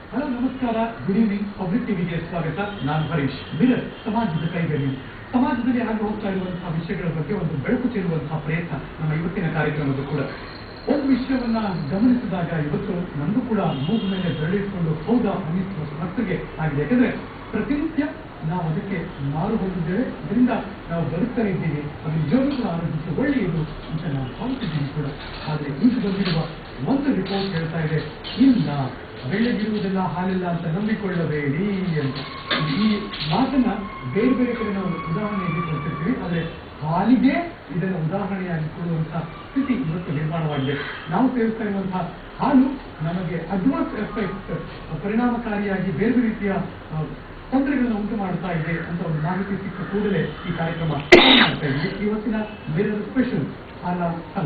Hello ನಮಸ್ಕಾರ good evening public ಟಿವಿಗೆ ಸ್ವಾಗತ ನಾನು ಹರೀಶ್ ಮಿರರ್ ಸಮಾಜದ ಕೈಗರಿ ಸಮಾಜದಲ್ಲಿ ಆಗಿ ಹೋಗ್ತಾ ಇರುವಂತಹ ವಿಷಯಗಳ ಬಗ್ಗೆ ಒಂದು ಬೆಳಕು ಚೆಲ್ಲುವಂತಹ ಪ್ರಯತ್ನ ನಮ್ಮ ಇವತ್ತಿನ ಕಾರ್ಯಕ್ರಮದ ಕೂಡ ಒಂದು ವಿಷಯವನ್ನ ಗಮನಿಸಿದಾಗ ಇವತ್ತು ನನಗೂ ಕೂಡ ಮೂಗು ಮೇಲೆ ಬೆರಳಿಟ್ಕೊಂಡು ಹೌದಾ ಅನ್ನಿಸುವ ಮಟ್ಟಿಗೆ ಆಗಿದೆ ಯಾಕಂದ್ರೆ ಪ್ರತಿನಿತ್ಯ ನಾವು ಅದಕ್ಕೆ ಮಾರು ಹೋಗಿದ್ದೇವೆ ಅದರಿಂದ ನಾವು ಬದುಕ್ತಾ ಇದ್ದೀವಿ ಅದು ನಿಜವಾಗ್ಲೂ ಕೂಡ ಆರೋಗ್ಯಕ್ಕೆ ಒಳ್ಳೆಯದು ಅಂತ ನಾವು ಭಾವಿಸಿದ್ದೀವಿ ಕೂಡ ಆದರೆ ಈಗ ಬಂದಿರುವ ಒಂದು ರಿಪೋರ್ಟ್ ಹೇಳ್ತಾ ಇದೆ ಇಲ್ಲ ಬೆಳ್ಳಗಿರುವುದೆಲ್ಲ ಹಾಲಿಲ್ಲ ಅಂತ ನಂಬಿಕೊಳ್ಳಬೇಡಿ ಅಂತ ಈ ಮಾತನ್ನ ಬೇರೆ ಬೇರೆ ಕಡೆ ನಾವು ಉದಾಹರಣೆಯಾಗಿ ಕೊಡ್ತಿರ್ತೀವಿ ಆದರೆ ಹಾಲಿಗೆ ಇದನ್ನು ಉದಾಹರಣೆಯಾಗಿ ಕೊಡುವಂತಹ ಸ್ಥಿತಿ ಇವತ್ತು ನಿರ್ಮಾಣವಾಗಿದೆ ನಾವು ಸೇವಿಸ್ತಾ ಇರುವಂತಹ ಹಾಲು ನಮಗೆ ಅಡ್ವಾನ್ಸ್ ಎಫೆಕ್ಟ್ ಪರಿಣಾಮಕಾರಿಯಾಗಿ ಬೇರೆ ಬೇರೆ ರೀತಿಯ ಆ, ತೊಂದರೆಗಳನ್ನು ಉಂಟು ಮಾಡ್ತಾ ಇದೆ ಅಂತ ಒಂದು ಮಾಹಿತಿ ಸಿಕ್ಕ ಕೂಡಲೇ ಈ ಕಾರ್ಯಕ್ರಮ ಮಾಡ್ತಾ ಇದ್ವಿ ಇವತ್ತಿನ ಬೇರೆ ಸ್ಪೆಷಲ್ ಹಾಲ ಫಲ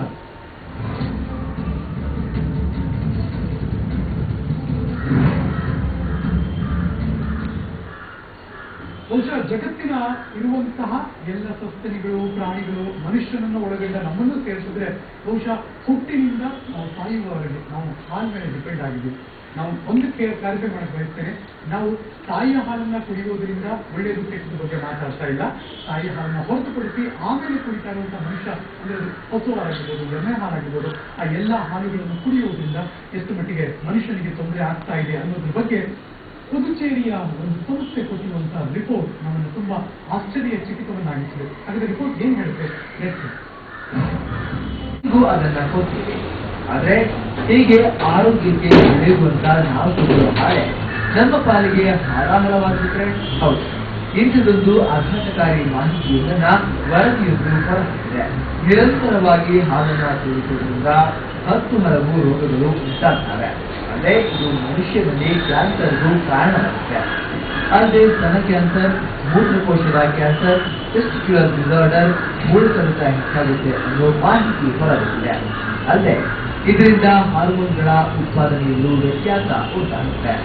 ಬಹುಶಃ ಜಗತ್ತಿನ ಇರುವಂತಹ ಎಲ್ಲ ಸಸ್ತನಿಗಳು ಪ್ರಾಣಿಗಳು ಮನುಷ್ಯನನ್ನು ಒಳಗೊಂಡ ನಮ್ಮನ್ನು ಸೇರಿಸಿದ್ರೆ ಬಹುಶಃ ಹುಟ್ಟಿನಿಂದ ನಾವು ಸಾಯುವವರೆಗೆ ನಾವು ಹಾಲ್ ಮೇಲೆ ಡಿಪೆಂಡ್ ಆಗಿದ್ದೀವಿ ನಾವು ಒಂದು ಕೇ- ಕಾರ್ಯಕ್ರಮ ಮಾಡಕ್ಕೆ ಬಯಸ್ತೇನೆ ನಾವು ತಾಯಿಯ ಹಾಲನ್ನ ಕುಡಿಯುವುದರಿಂದ ಒಳ್ಳೆಯದು ಕೆಟ್ಟದ ಬಗ್ಗೆ ಮಾತಾಡ್ತಾ ಇಲ್ಲ ತಾಯಿಯ ಹಾಲನ್ನ ಹೊರತುಪಡಿಸಿ ಆಮೇಲೆ ಕುಡಿತಾ ಇರುವಂತಹ ಮನುಷ್ಯ ಅಂದ್ರೆ ಅದು ಹಸು ಹಾಲಾಗಿರ್ಬೋದು ಎಮ್ಮೆ ಹಾಲಾಗಿರ್ಬೋದು ಆ ಎಲ್ಲ ಹಾಲುಗಳನ್ನು ಕುಡಿಯುವುದರಿಂದ ಎಷ್ಟು ಮಟ್ಟಿಗೆ ಮನುಷ್ಯನಿಗೆ ತೊಂದರೆ ಆಗ್ತಾ ಇದೆ ಅನ್ನೋದ್ರ ಬಗ್ಗೆ ಪುದುಚೇರಿಯ ಒಂದು ಸಂಸ್ಥೆ ಕೊಟ್ಟಿರುವಂತಹ ರಿಪೋರ್ಟ್ ನಮ್ಮನ್ನು ತುಂಬಾ ಆಶ್ಚರ್ಯ ಚಕಿತವನ್ನಾಗಿಸಿದೆ ಹಾಗಾದ್ರೆ ರಿಪೋರ್ಟ್ ಏನ್ ಹೇಳುತ್ತೆ Let's see. ಗೂ ಅದನ್ನ ಕೊಡ್ತೀವಿ ಆದ್ರೆ ಹೀಗೆ ಆರೋಗ್ಯಕ್ಕೆ ಒಳ್ಳೆಯದು ಅಂತ ನಾವು ತಗೊಳ್ಳೋ ಹಾಳೆ ನಮ್ಮ ಪಾಲಿಗೆ ಹಾರಾಹರವಾಗಿದ್ರೆ ಹೌದು ಇಂಥದೊಂದು ಆಘಾತಕಾರಿ ಮಾಹಿತಿಯೊಂದನ್ನ ವರದಿಯೊಂದು ಹೊರಹೊಮ್ಮಿದೆ ನಿರಂತರವಾಗಿ ಹಾಲನ್ನ ಸೇವಿಸುವುದರಿಂದ ಹತ್ತು ಹಲವು ರೋಗಗಳು ಉಂಟಾಗ್ತವೆ ಅಂದ್ರೆ ಇದು ಮನುಷ್ಯನಲ್ಲಿ ಕ್ಯಾನ್ಸರ್ಗೂ ಕಾರಣವಾಗುತ್ತೆ ಅಲ್ಲದೆ ಸ್ತನ ಕ್ಯಾನ್ಸರ್ ಮೂತ್ರಕೋಶದ ಕ್ಯಾನ್ಸರ್ ಟೆಸ್ಟಿಕ್ಯುಲರ್ ಡಿಸಾರ್ಡರ್ ಮೂಳೆಕಡಿತ ಹೆಚ್ಚಾಗುತ್ತೆ ಅನ್ನೋ ಮಾಹಿತಿ ಹೊರಬಿದ್ದಿದೆ ಅಲ್ಲದೆ ಇದರಿಂದ ಹಾರ್ಮೋನ್ಗಳ ಉತ್ಪಾದನೆಯಲ್ಲೂ ವ್ಯತ್ಯಾಸ ಉಂಟಾಗುತ್ತೆ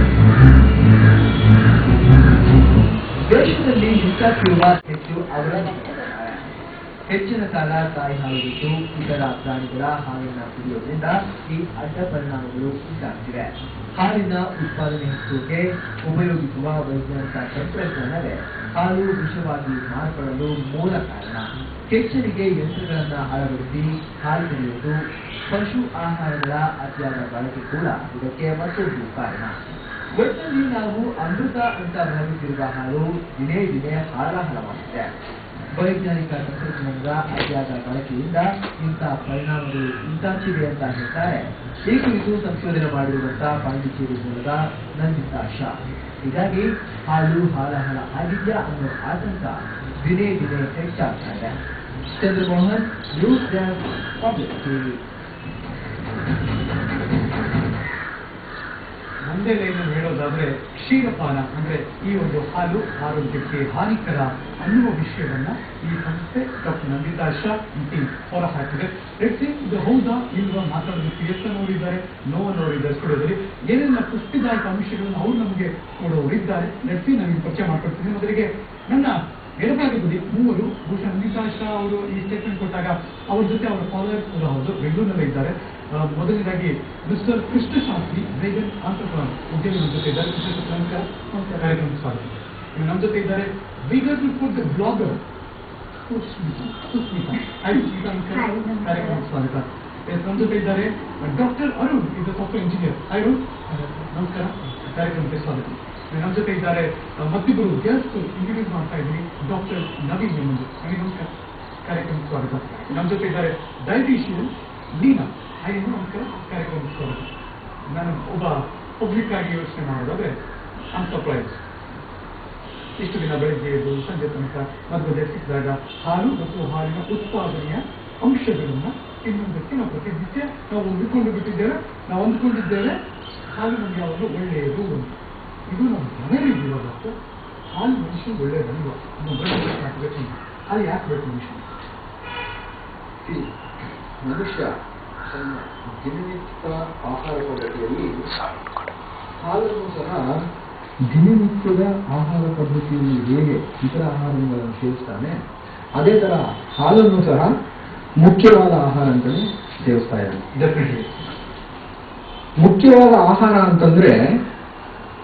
ದೇಶದಲ್ಲಿ ಹೆಚ್ಚಾಗ್ತಿರುವ ಹೆಚ್ಚು ಅವಲಂಬಿತರಾಗಿದ್ದಾರೆ ಹೆಚ್ಚಿನ ಕಾಲ ತಾಯಿ ಹಾಲು ಬಿಟ್ಟು ಇತರ ಪ್ರಾಣಿಗಳ ಹಾಲನ್ನ ಕುಡಿಯೋದ್ರಿಂದ ಈ ಅಡ್ಡ ಪರಿಣಾಮಗಳು ಉಂಟಾಗ್ತಿವೆ ಹಾಲಿನ ಉತ್ಪಾದನೆ ಹೆಚ್ಚೋಕೆ ಉಪಯೋಗಿಸುವ ವೈಜ್ಞಾನಿಕ ತಂತ್ರಜ್ಞಾನವೇ ಹಾಲು ವಿಷವಾಗಿ ಮಾರ್ಪಡಲು ಮೂಲ ಕಾರಣ ಕೆಚ್ಚಲಿಗೆ ಯಂತ್ರಗಳನ್ನ ಅಳವಡಿಸಿ ಹಾಲು ಕರೆಯುವುದು ಪಶು ಆಹಾರಗಳ ಅತಿಯಾದ ಬಳಕೆ ಕೂಡ ಇದಕ್ಕೆ ಮತ್ತೊಂದು ಕಾರಣ ಒಟ್ಟಿನಲ್ಲಿ ನಾವು ಅಮೃತ ಅಂತ ಭಾವಿಸಿರುವ ಹಾಲು ದಿನೇ ದಿನೇ ಹಾಲಾಹಲವಾಗಿದೆ ವೈಜ್ಞಾನಿಕ ತಂತ್ರಜ್ಞಾನದ ಅತಿಯಾದ ಬಳಕೆಯಿಂದ ಇಂತಹ ಪರಿಣಾಮಗಳು ಉಂಟಾಗ್ತಿವೆ ಅಂತ ಹೇಳ್ತಾರೆ ಈ ಕುರಿತು ಸಂಶೋಧನೆ ಮಾಡಿರುವಂತಹ ಪಾಂಡಿಚೇರಿ ಮೂಲದ ನಂದಿತಾ ಶಾ ಹೀಗಾಗಿ ಹಾಲು ಹಾಲಾಹಲ ಆಗಿದ್ಯಾ ಅನ್ನೋ ಆತಂಕ ದಿನೇ ದಿನೇ ಹೆಚ್ಚಾಗ್ತಾ ಇದೆ Chandramohan news dance public TV ಒಂದೇ ಲೈನಲ್ಲಿ ಹೇಳೋದಾದ್ರೆ ಕ್ಷೀರಪಾನ ಅಂದ್ರೆ ಈ ಒಂದು ಹಾಲು ಆರೋಗ್ಯಕ್ಕೆ ಹಾನಿಕರ ಅನ್ನುವ ವಿಷಯವನ್ನ ಈ ಸಂಸ್ಥೆ ಡಾಕ್ಟರ್ ನಂದಿತಾ ಶಾ ಟೀಮ್ ಹೊರ ಹಾಕಿದೆ ಲೆಟ್ಸಿ ಇದು ಹೌದಾ ಇಲ್ವಾ ಮಾತಾಡೋದಕ್ಕೆ ಎಷ್ಟ ನೋಡಿದ್ದಾರೆ ನೋವು ನೋಡಿದ್ದಾರೆ ಸ್ಟುಡಿಯೋದಲ್ಲಿ ಏನೆಲ್ಲ ಪುಷ್ಟಿದಾಯಕ ಅಂಶಗಳನ್ನು ಅವ್ರು ನಮಗೆ ಕೊಡೋರಿದ್ದಾರೆ ಲೆಟ್ಸಿ ನಾನು ಪರಿಚಯ ಮಾಡ್ಕೊಡ್ತೀನಿ ಮೊದಲಿಗೆ ನನ್ನ ಎಡಭಾಗದಲ್ಲಿ ಮೂವರು ಬಹುಶಃ ನಂದಿತಾ ಶಾ ಅವರು ಈ ಸ್ಟೇಟ್ಮೆಂಟ್ ಕೊಟ್ಟಾಗ ಅವ್ರ ಜೊತೆ ಅವರ ಫಾಲೋವರ್ಸ್ ಕೂಡ ಹೌದು ಬೆಂಗಳೂರಿನಲ್ಲೇ ಇದ್ದಾರೆ ಆ, ಮೊದಲನೇದಾಗಿ ಮಿಸ್ಟರ್ ಕೃಷ್ಣಶಾಸ್ತ್ರಿ ವೇಗನ್ ಆಂಟ್ರಪ್ರನರ್ ಉದ್ಯಮಿಗಳ ಜೊತೆ ಇದ್ದಾರೆ ಕೃಷ್ಣಶಾಸ್ತ್ರಿ ನಮಸ್ಕಾರ ನಮಸ್ಕಾರ ಕಾರ್ಯಕ್ರಮಕ್ಕೆ ಸ್ವಾಗತ ಇನ್ನು ನಮ್ಮ ಜೊತೆ ಇದ್ದಾರೆ ವಿಗರ್ food blogger Sushmita Sushmita hi Sushmita ನಮಸ್ಕಾರ ಕಾರ್ಯಕ್ರಮಕ್ಕೆ ಸ್ವಾಗತ ಎಸ್, ನಮ್ಮ ಜೊತೆ ಇದ್ದಾರೆ ಡಾಕ್ಟರ್ ಅರುಣ್ ಇದು ಸಾಫ್ಟ್ವೇರ್ ಇಂಜಿನಿಯರ್ ಹಾಯ್ ಅರುಣ್ ನಮಸ್ಕಾರ ಕಾರ್ಯಕ್ರಮಕ್ಕೆ ಸ್ವಾಗತ ಇನ್ನು ನಮ್ಮ ಜೊತೆ ಇದ್ದಾರೆ ಆ, ಮತ್ತಿಬ್ಬರು ಗೆಸ್ಟ್ ಇಂಟ್ರೊಡ್ಯೂಸ್ ಮಾಡ್ತಾ ಇದ್ದೀನಿ ಡಾಕ್ಟರ್ ನವೀನ್ ಹೇಮಂತ್ ನವೀನ್ ನಮಸ್ಕಾರ ಕಾರ್ಯಕ್ರಮಕ್ಕೆ ಸ್ವಾಗತ ನಮ್ಮ ಜೊತೆ ಇದ್ದಾರೆ ಡಯಟಿಷಿಯನ್ ಲೀನಾ ಹಾಯ್ ಏನು ನಮಸ್ಕಾರ ಕಾರ್ಯಕ್ರಮಕ್ಕೆ ಸ್ವಾಗತ ನಾನು ಒಬ್ಬ ಪಬ್ಲಿಕ್ ಆಗಿ ಯೋಚನೆ ಮಾಡೋದಾದ್ರೆ ಐಮ್ ಸರ್ಪ್ರೈಸ್ ಇಷ್ಟು ದಿನ ಬೆಳಗ್ಗೆ ಎದ್ದು ಸಂಜೆ ತನಕ ಮಧ್ಯದಲ್ಲಿ ಸಿಕ್ಕಿದಾಗ ಹಾಲು ಮತ್ತು ಹಾಲಿನ ಉತ್ಪಾದನೆಯ ಅಂಶಗಳನ್ನ ತಿನ್ನುವುದಕ್ಕೆ ನಾವು ಪ್ರತಿನಿತ್ಯ ನಾವು ಅಂದುಕೊಂಡು ಬಿಟ್ಟಿದ್ದೇವೆ ನಾವು ಅಂದುಕೊಂಡಿದ್ದೇವೆ ಹಾಲು ನಮಗೆ ಯಾವಾಗಲೂ ಒಳ್ಳೆಯದು ಅಂತ ಇದು ನಮ್ಮ ಮನೆಯಲ್ಲಿ ಹೊರತು ಹಾಲು ಮನುಷ್ಯ ಒಳ್ಳೆಯದಲ್ವ ನಮ್ಮ ಬ್ರಹ್ಮ ಹಾಕಬೇಕು ಹಾಲು ಯಾಕೆ ಬೇಕು ಮನುಷ್ಯ ಈ ಮನುಷ್ಯ ತನ್ನ ದಿನನಿತ್ಯ ಆಹಾರ ಪದ್ಧತಿಯಲ್ಲಿ ಹಾಲನ್ನು ಸಹ ದಿನನಿತ್ಯದ ಆಹಾರ ಪದ್ಧತಿಯಲ್ಲಿ ಹೇಗೆ ಇತರ ಆಹಾರಗಳನ್ನು ಸೇವಿಸ್ತಾನೆ ಅದೇ ತರ ಹಾಲನ್ನು ಸಹ ಮುಖ್ಯವಾದ ಆಹಾರ ಅಂತಲೇ ಸೇವಿಸ್ತಾ ಇದ್ದಾನೆ ಡೆಫಿನೆಟ್ಲಿ ಮುಖ್ಯವಾದ ಆಹಾರ ಅಂತಂದ್ರೆ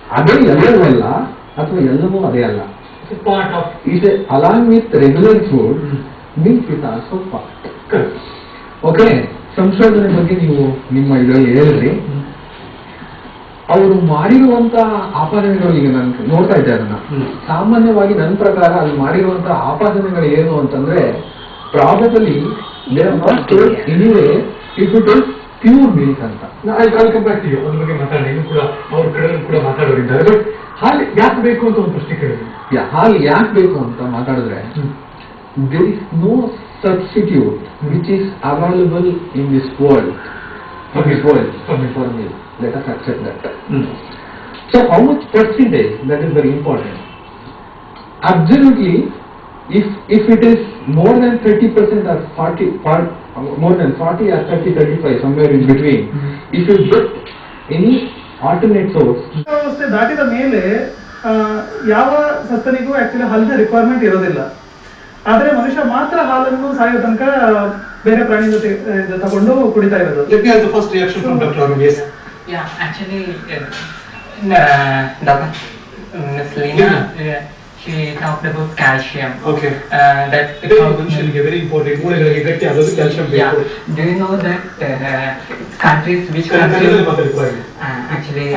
ಅದೇ ಎಲ್ಲವೂ ಅಲ್ಲ ಅಥವಾ ಎಲ್ಲವೂ ಅದೇ ಅಲ್ಲ It's a part of is a, along with regular food, milk is also part. correct. Okay ಸಂಶೋಧನೆ ಬಗ್ಗೆ ನೀವು ನಿಮ್ಮ ಇದರಲ್ಲಿ ಹೇಳಿದ್ರಿ ಅವರು ಮಾಡಿರುವಂತಹ ಆಪಾದನೆಗಳು ಈಗ ನಾನು ನೋಡ್ತಾ ಇದ್ದೆ ಅದನ್ನ ಹ್ಮ್. ಸಾಮಾನ್ಯವಾಗಿ ನನ್ನ ಪ್ರಕಾರ ಅಲ್ಲಿ ಮಾಡಿರುವಂತಹ ಆಪಾದನೆಗಳು ಏನು ಅಂತಂದ್ರೆ probably they are not anyway if it is pure milk ಅಂತ I call come back to you ಅದ್ರ ಬಗ್ಗೆ ಮಾತಾಡೋಣ ಇನ್ನು ಕೂಡ ಅವ್ರ ಕಡೆ ಕೂಡ ಮಾತಾಡೋರಿದ್ದಾರೆ ಬಟ್ ಹಾಲು ಯಾಕೆ ಬೇಕು ಅಂತ ಒಂದು ಪ್ರಶ್ನೆ ಕೇಳಿದ್ರು ಯಾ, ಹಾಲು ಯಾಕೆ ಬೇಕು ಅಂತ ಮಾತಾಡಿದ್ರೆ there is no substitute which is available in this world. In this world For milk. for milk. Let us accept that. So how much percentage? That is very important. Absolutely, if if it is more than 30% or 40, part, more than 40 or 30, 35, somewhere in between, if you get any alternate source, ವ್ಯವಸ್ಥೆ ದಾಟಿದ ಮೇಲೆ ಆ, ಯಾವ ಸಸ್ತನಿಗೂ actually ಹಾಲಿನ requirement ಇರೋದಿಲ್ಲ ಆದ್ರೆ ಮನುಷ್ಯ ಮಾತ್ರ ಹಾಲನ್ನು ಸಾಯೋ ತನಕ ಬೇರೆ ಪ್ರಾಣಿ ಜೊತೆ ಆ, ತಗೊಂಡು ಕುಡಿತಾ ಇರೋದು Let me have the first reaction from Dr. Arun. Yes. Yeah, actually, uh, uh, Dr. Ms. Lina, uh, she talked about calcium. Okay. Uh, that ಇದು ಮನುಷ್ಯನಿಗೆ ವೆರಿ ಇಂಪಾರ್ಟೆಂಟ್ ಮೂಳೆಗಳಿಗೆ ಗಟ್ಟಿ ಆಗೋದು ಕ್ಯಾಲ್ಸಿಯಂ yeah. ಬೇಕು Do you know that uh, countries which ಕನ್ನಡದಲ್ಲಿ consume ಮಾತಾಡಿ uh, actually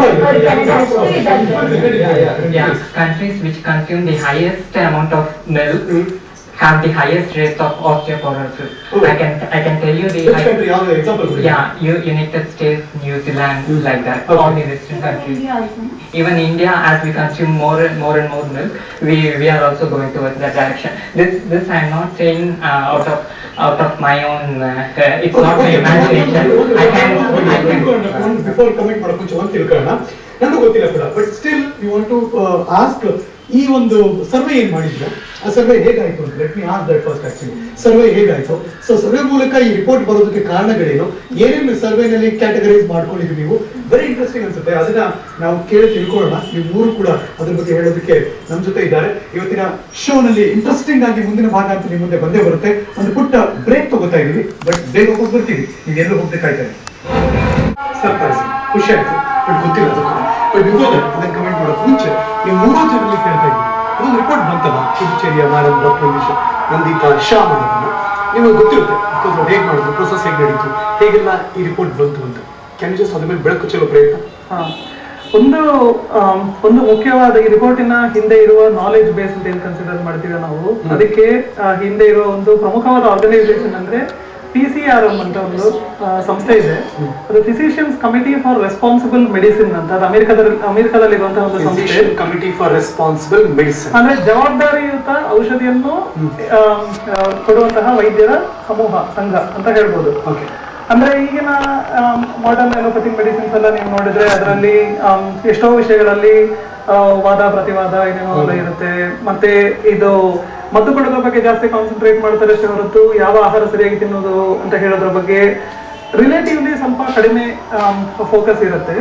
ಪರವಾಗಿಲ್ಲ. yeah countries which consume the highest amount of milk have the highest rate of osteoporosis. Oh. I can I can tell you the Which high- country? ಯಾವ example ಕೊಡಿ yeah U- United States, New Zealand, like that. Okay. All the western countries. even India, as we consume more and more and more milk, we, we are also going towards that direction. This this I'm not saying uh, out of out of my own. Uh, uh, it's not my imagination. I can I can. Before comment ಮಾಡೋ ಮುಂಚೆ ಒಂದು ತಿಳ್ಕೊಳ್ಳೋಣ ನನಗೂ ಗೊತ್ತಿಲ್ಲ ಕೂಡ but still you want to ask ಈ ಒಂದು survey ಏನ್ ಮಾಡಿದ್ರೆ ಆ ಸರ್ವೆ ಹೇಗಾಯ್ತು ಅಂತ let me ask that first actually survey ಹೇಗಾಯ್ತು ಸೊ ಸರ್ವೆ ಮೂಲಕ ಈ ರಿಪೋರ್ಟ್ ಬರೋದಕ್ಕೆ ಕಾರಣಗಳೇನು ಏನೇನು ಸರ್ವೆನಲ್ಲಿ ಕ್ಯಾಟಗರೈಸ್ ಮಾಡ್ಕೊಂಡಿದ್ವಿ ನೀವು ವೆರಿ ಇಂಟ್ರೆಸ್ಟಿಂಗ್ ಅನ್ಸುತ್ತೆ ಅದನ್ನ ನಾವು ಕೇಳಿ ತಿಳ್ಕೊಳ್ಳೋಣ ನೀವು ಮೂರು ಕೂಡ ಅದ್ರ ಬಗ್ಗೆ ಹೇಳೋದಕ್ಕೆ ನಮ್ಮ ಜೊತೆ ಇದ್ದಾರೆ ಇವತ್ತಿನ ಶೋ ನಲ್ಲಿ ಇಂಟ್ರೆಸ್ಟಿಂಗ್ ಆಗಿ ಮುಂದಿನ ಭಾಗ ಅಂತ ನಿಮ್ಮ ಮುಂದೆ ಬಂದೇ ಬರುತ್ತೆ ಒಂದು ಪುಟ್ಟ ಬ್ರೇಕ್ ತಗೋತಾ ಇದೀವಿ ಬಟ್ ಬೇಗ ಹೋಗಿ ಬರ್ತೀವಿ ನೀವು ಎಲ್ಲೂ ಹೋಗ್ದೆ ಕಾಯ್ತಾರೆ ಸರ್ಪ್ರೈಸ್ ಖುಷಿ ಆಯ್ತು ಬಟ್ ಗೊತ್ತಿಲ್ಲ ಅದು ಬಟ್ ಬಿಫೋರ್ ದಟ್ ಅದನ್ನ ಕಮೆಂಟ್ ಮಾಡೋದು ಮುಂಚೆ ನೀವು ಮೂರು ಜನರಲ್ಲಿ ಕೇಳ್ತಾ ಇದ್ದೀವಿ ಒಂದು ರಿಪೋರ್ಟ್ ಬಂತಲ್ಲ ಪುದುಚೇರಿಯ ಮೇಡಮ್ ಡಾಕ್ಟರ್ ವಿಶ್ವ ನಂದಿತಾ ಶಾ ಮಾಡೋದನ್ನ ನಿಮಗೆ ಗೊತ್ತಿರುತ್ತೆ ಬಿಕಾಸ್ ಅವ್ರು ಹೇಗೆ ಮಾಡಿದ್ರು ಪ್ರೊಸೆಸ್ ಹೇಗೆ ನಡೀತು ಹೇಗೆಲ್ಲ ಈ ರಿಪೋರ್ಟ್ ಬಂತು ಅಂತ ಕ್ಯಾನ್ ಜಸ್ಟ್ ಅದ್ರ ಮೇಲೆ ಬೆಳಕು ಚೆಲ್ಲೋ ಪ್ರಯತ್ನ ಹಾ. ಒಂದು ಆಮ್, ಒಂದು ಮುಖ್ಯವಾದ ಈ ರಿಪೋರ್ಟಿನ ಹಿಂದೆ ಇರುವ ನಾಲೆಜ್ ಬೇಸ್ ಅಂತ ಏನ್ ಕನ್ಸಿಡರ್ ಮಾಡ್ತೀವಿ ನಾವು ಅದಕ್ಕೆ ಆ, ಹಿಂದೆ ಇರುವ ಒಂದು ಪ್ರಮುಖವಾದ ಆರ್ಗನೈಸೇಷನ್ ಅಂದ್ರೆ ಪಿ ಸಿ ಆರ್ ಎಂ ಅಂತ ಒಂದು ಆ, ಸಂಸ್ಥೆ ಇದೆ ಅದು physicians committee for responsible medicine ಅಂತ ಅದು ಅಮೆರಿಕದಲ್ಲಿ ಅಮೆರಿಕದಲ್ಲಿರುವಂತಹ ಒಂದು ಸಂಸ್ಥೆ physician committee for responsible medicine ಅಂದ್ರೆ ಜವಾಬ್ದಾರಿಯುತ ಔಷಧಿಯನ್ನು ಆಮ್, ಆ, ಕೊಡುವಂತಹ ವೈದ್ಯರ ಸಮೂಹ ಸಂಘ ಅಂತ ಹೇಳ್ಬೋದು ಓಕೆ ಅಂದ್ರೆ ಈಗಿನ ಮಾಡರ್ನ್ ಅಲೋಪತಿಕ್ ಮೆಡಿಸಿನ್ಸ್ ಎಲ್ಲ ನೀವು ನೋಡಿದ್ರೆ ಅದರಲ್ಲಿ ಎಷ್ಟೋ ವಿಷಯಗಳಲ್ಲಿ ಆ, ವಾದ ಪ್ರತಿವಾದ ಏನೇನೋ ಎಲ್ಲ ಇರುತ್ತೆ ಮತ್ತೆ ಇದು ಮದ್ದು ಕೊಡೋದ್ರ ಬಗ್ಗೆ ಜಾಸ್ತಿ ಕಾನ್ಸಂಟ್ರೇಟ್ ಮಾಡ್ತಾರೆ ಅಷ್ಟೇ ಹೊರತು ಯಾವ ಆಹಾರ ಸರಿಯಾಗಿ ತಿನ್ನೋದು ಅಂತ ಹೇಳೋದ್ರ ಬಗ್ಗೆ ರಿಲೇಟಿವ್ಲಿ ಸ್ವಲ್ಪ ಕಡಿಮೆ ಫೋಕಸ್ ಇರುತ್ತೆ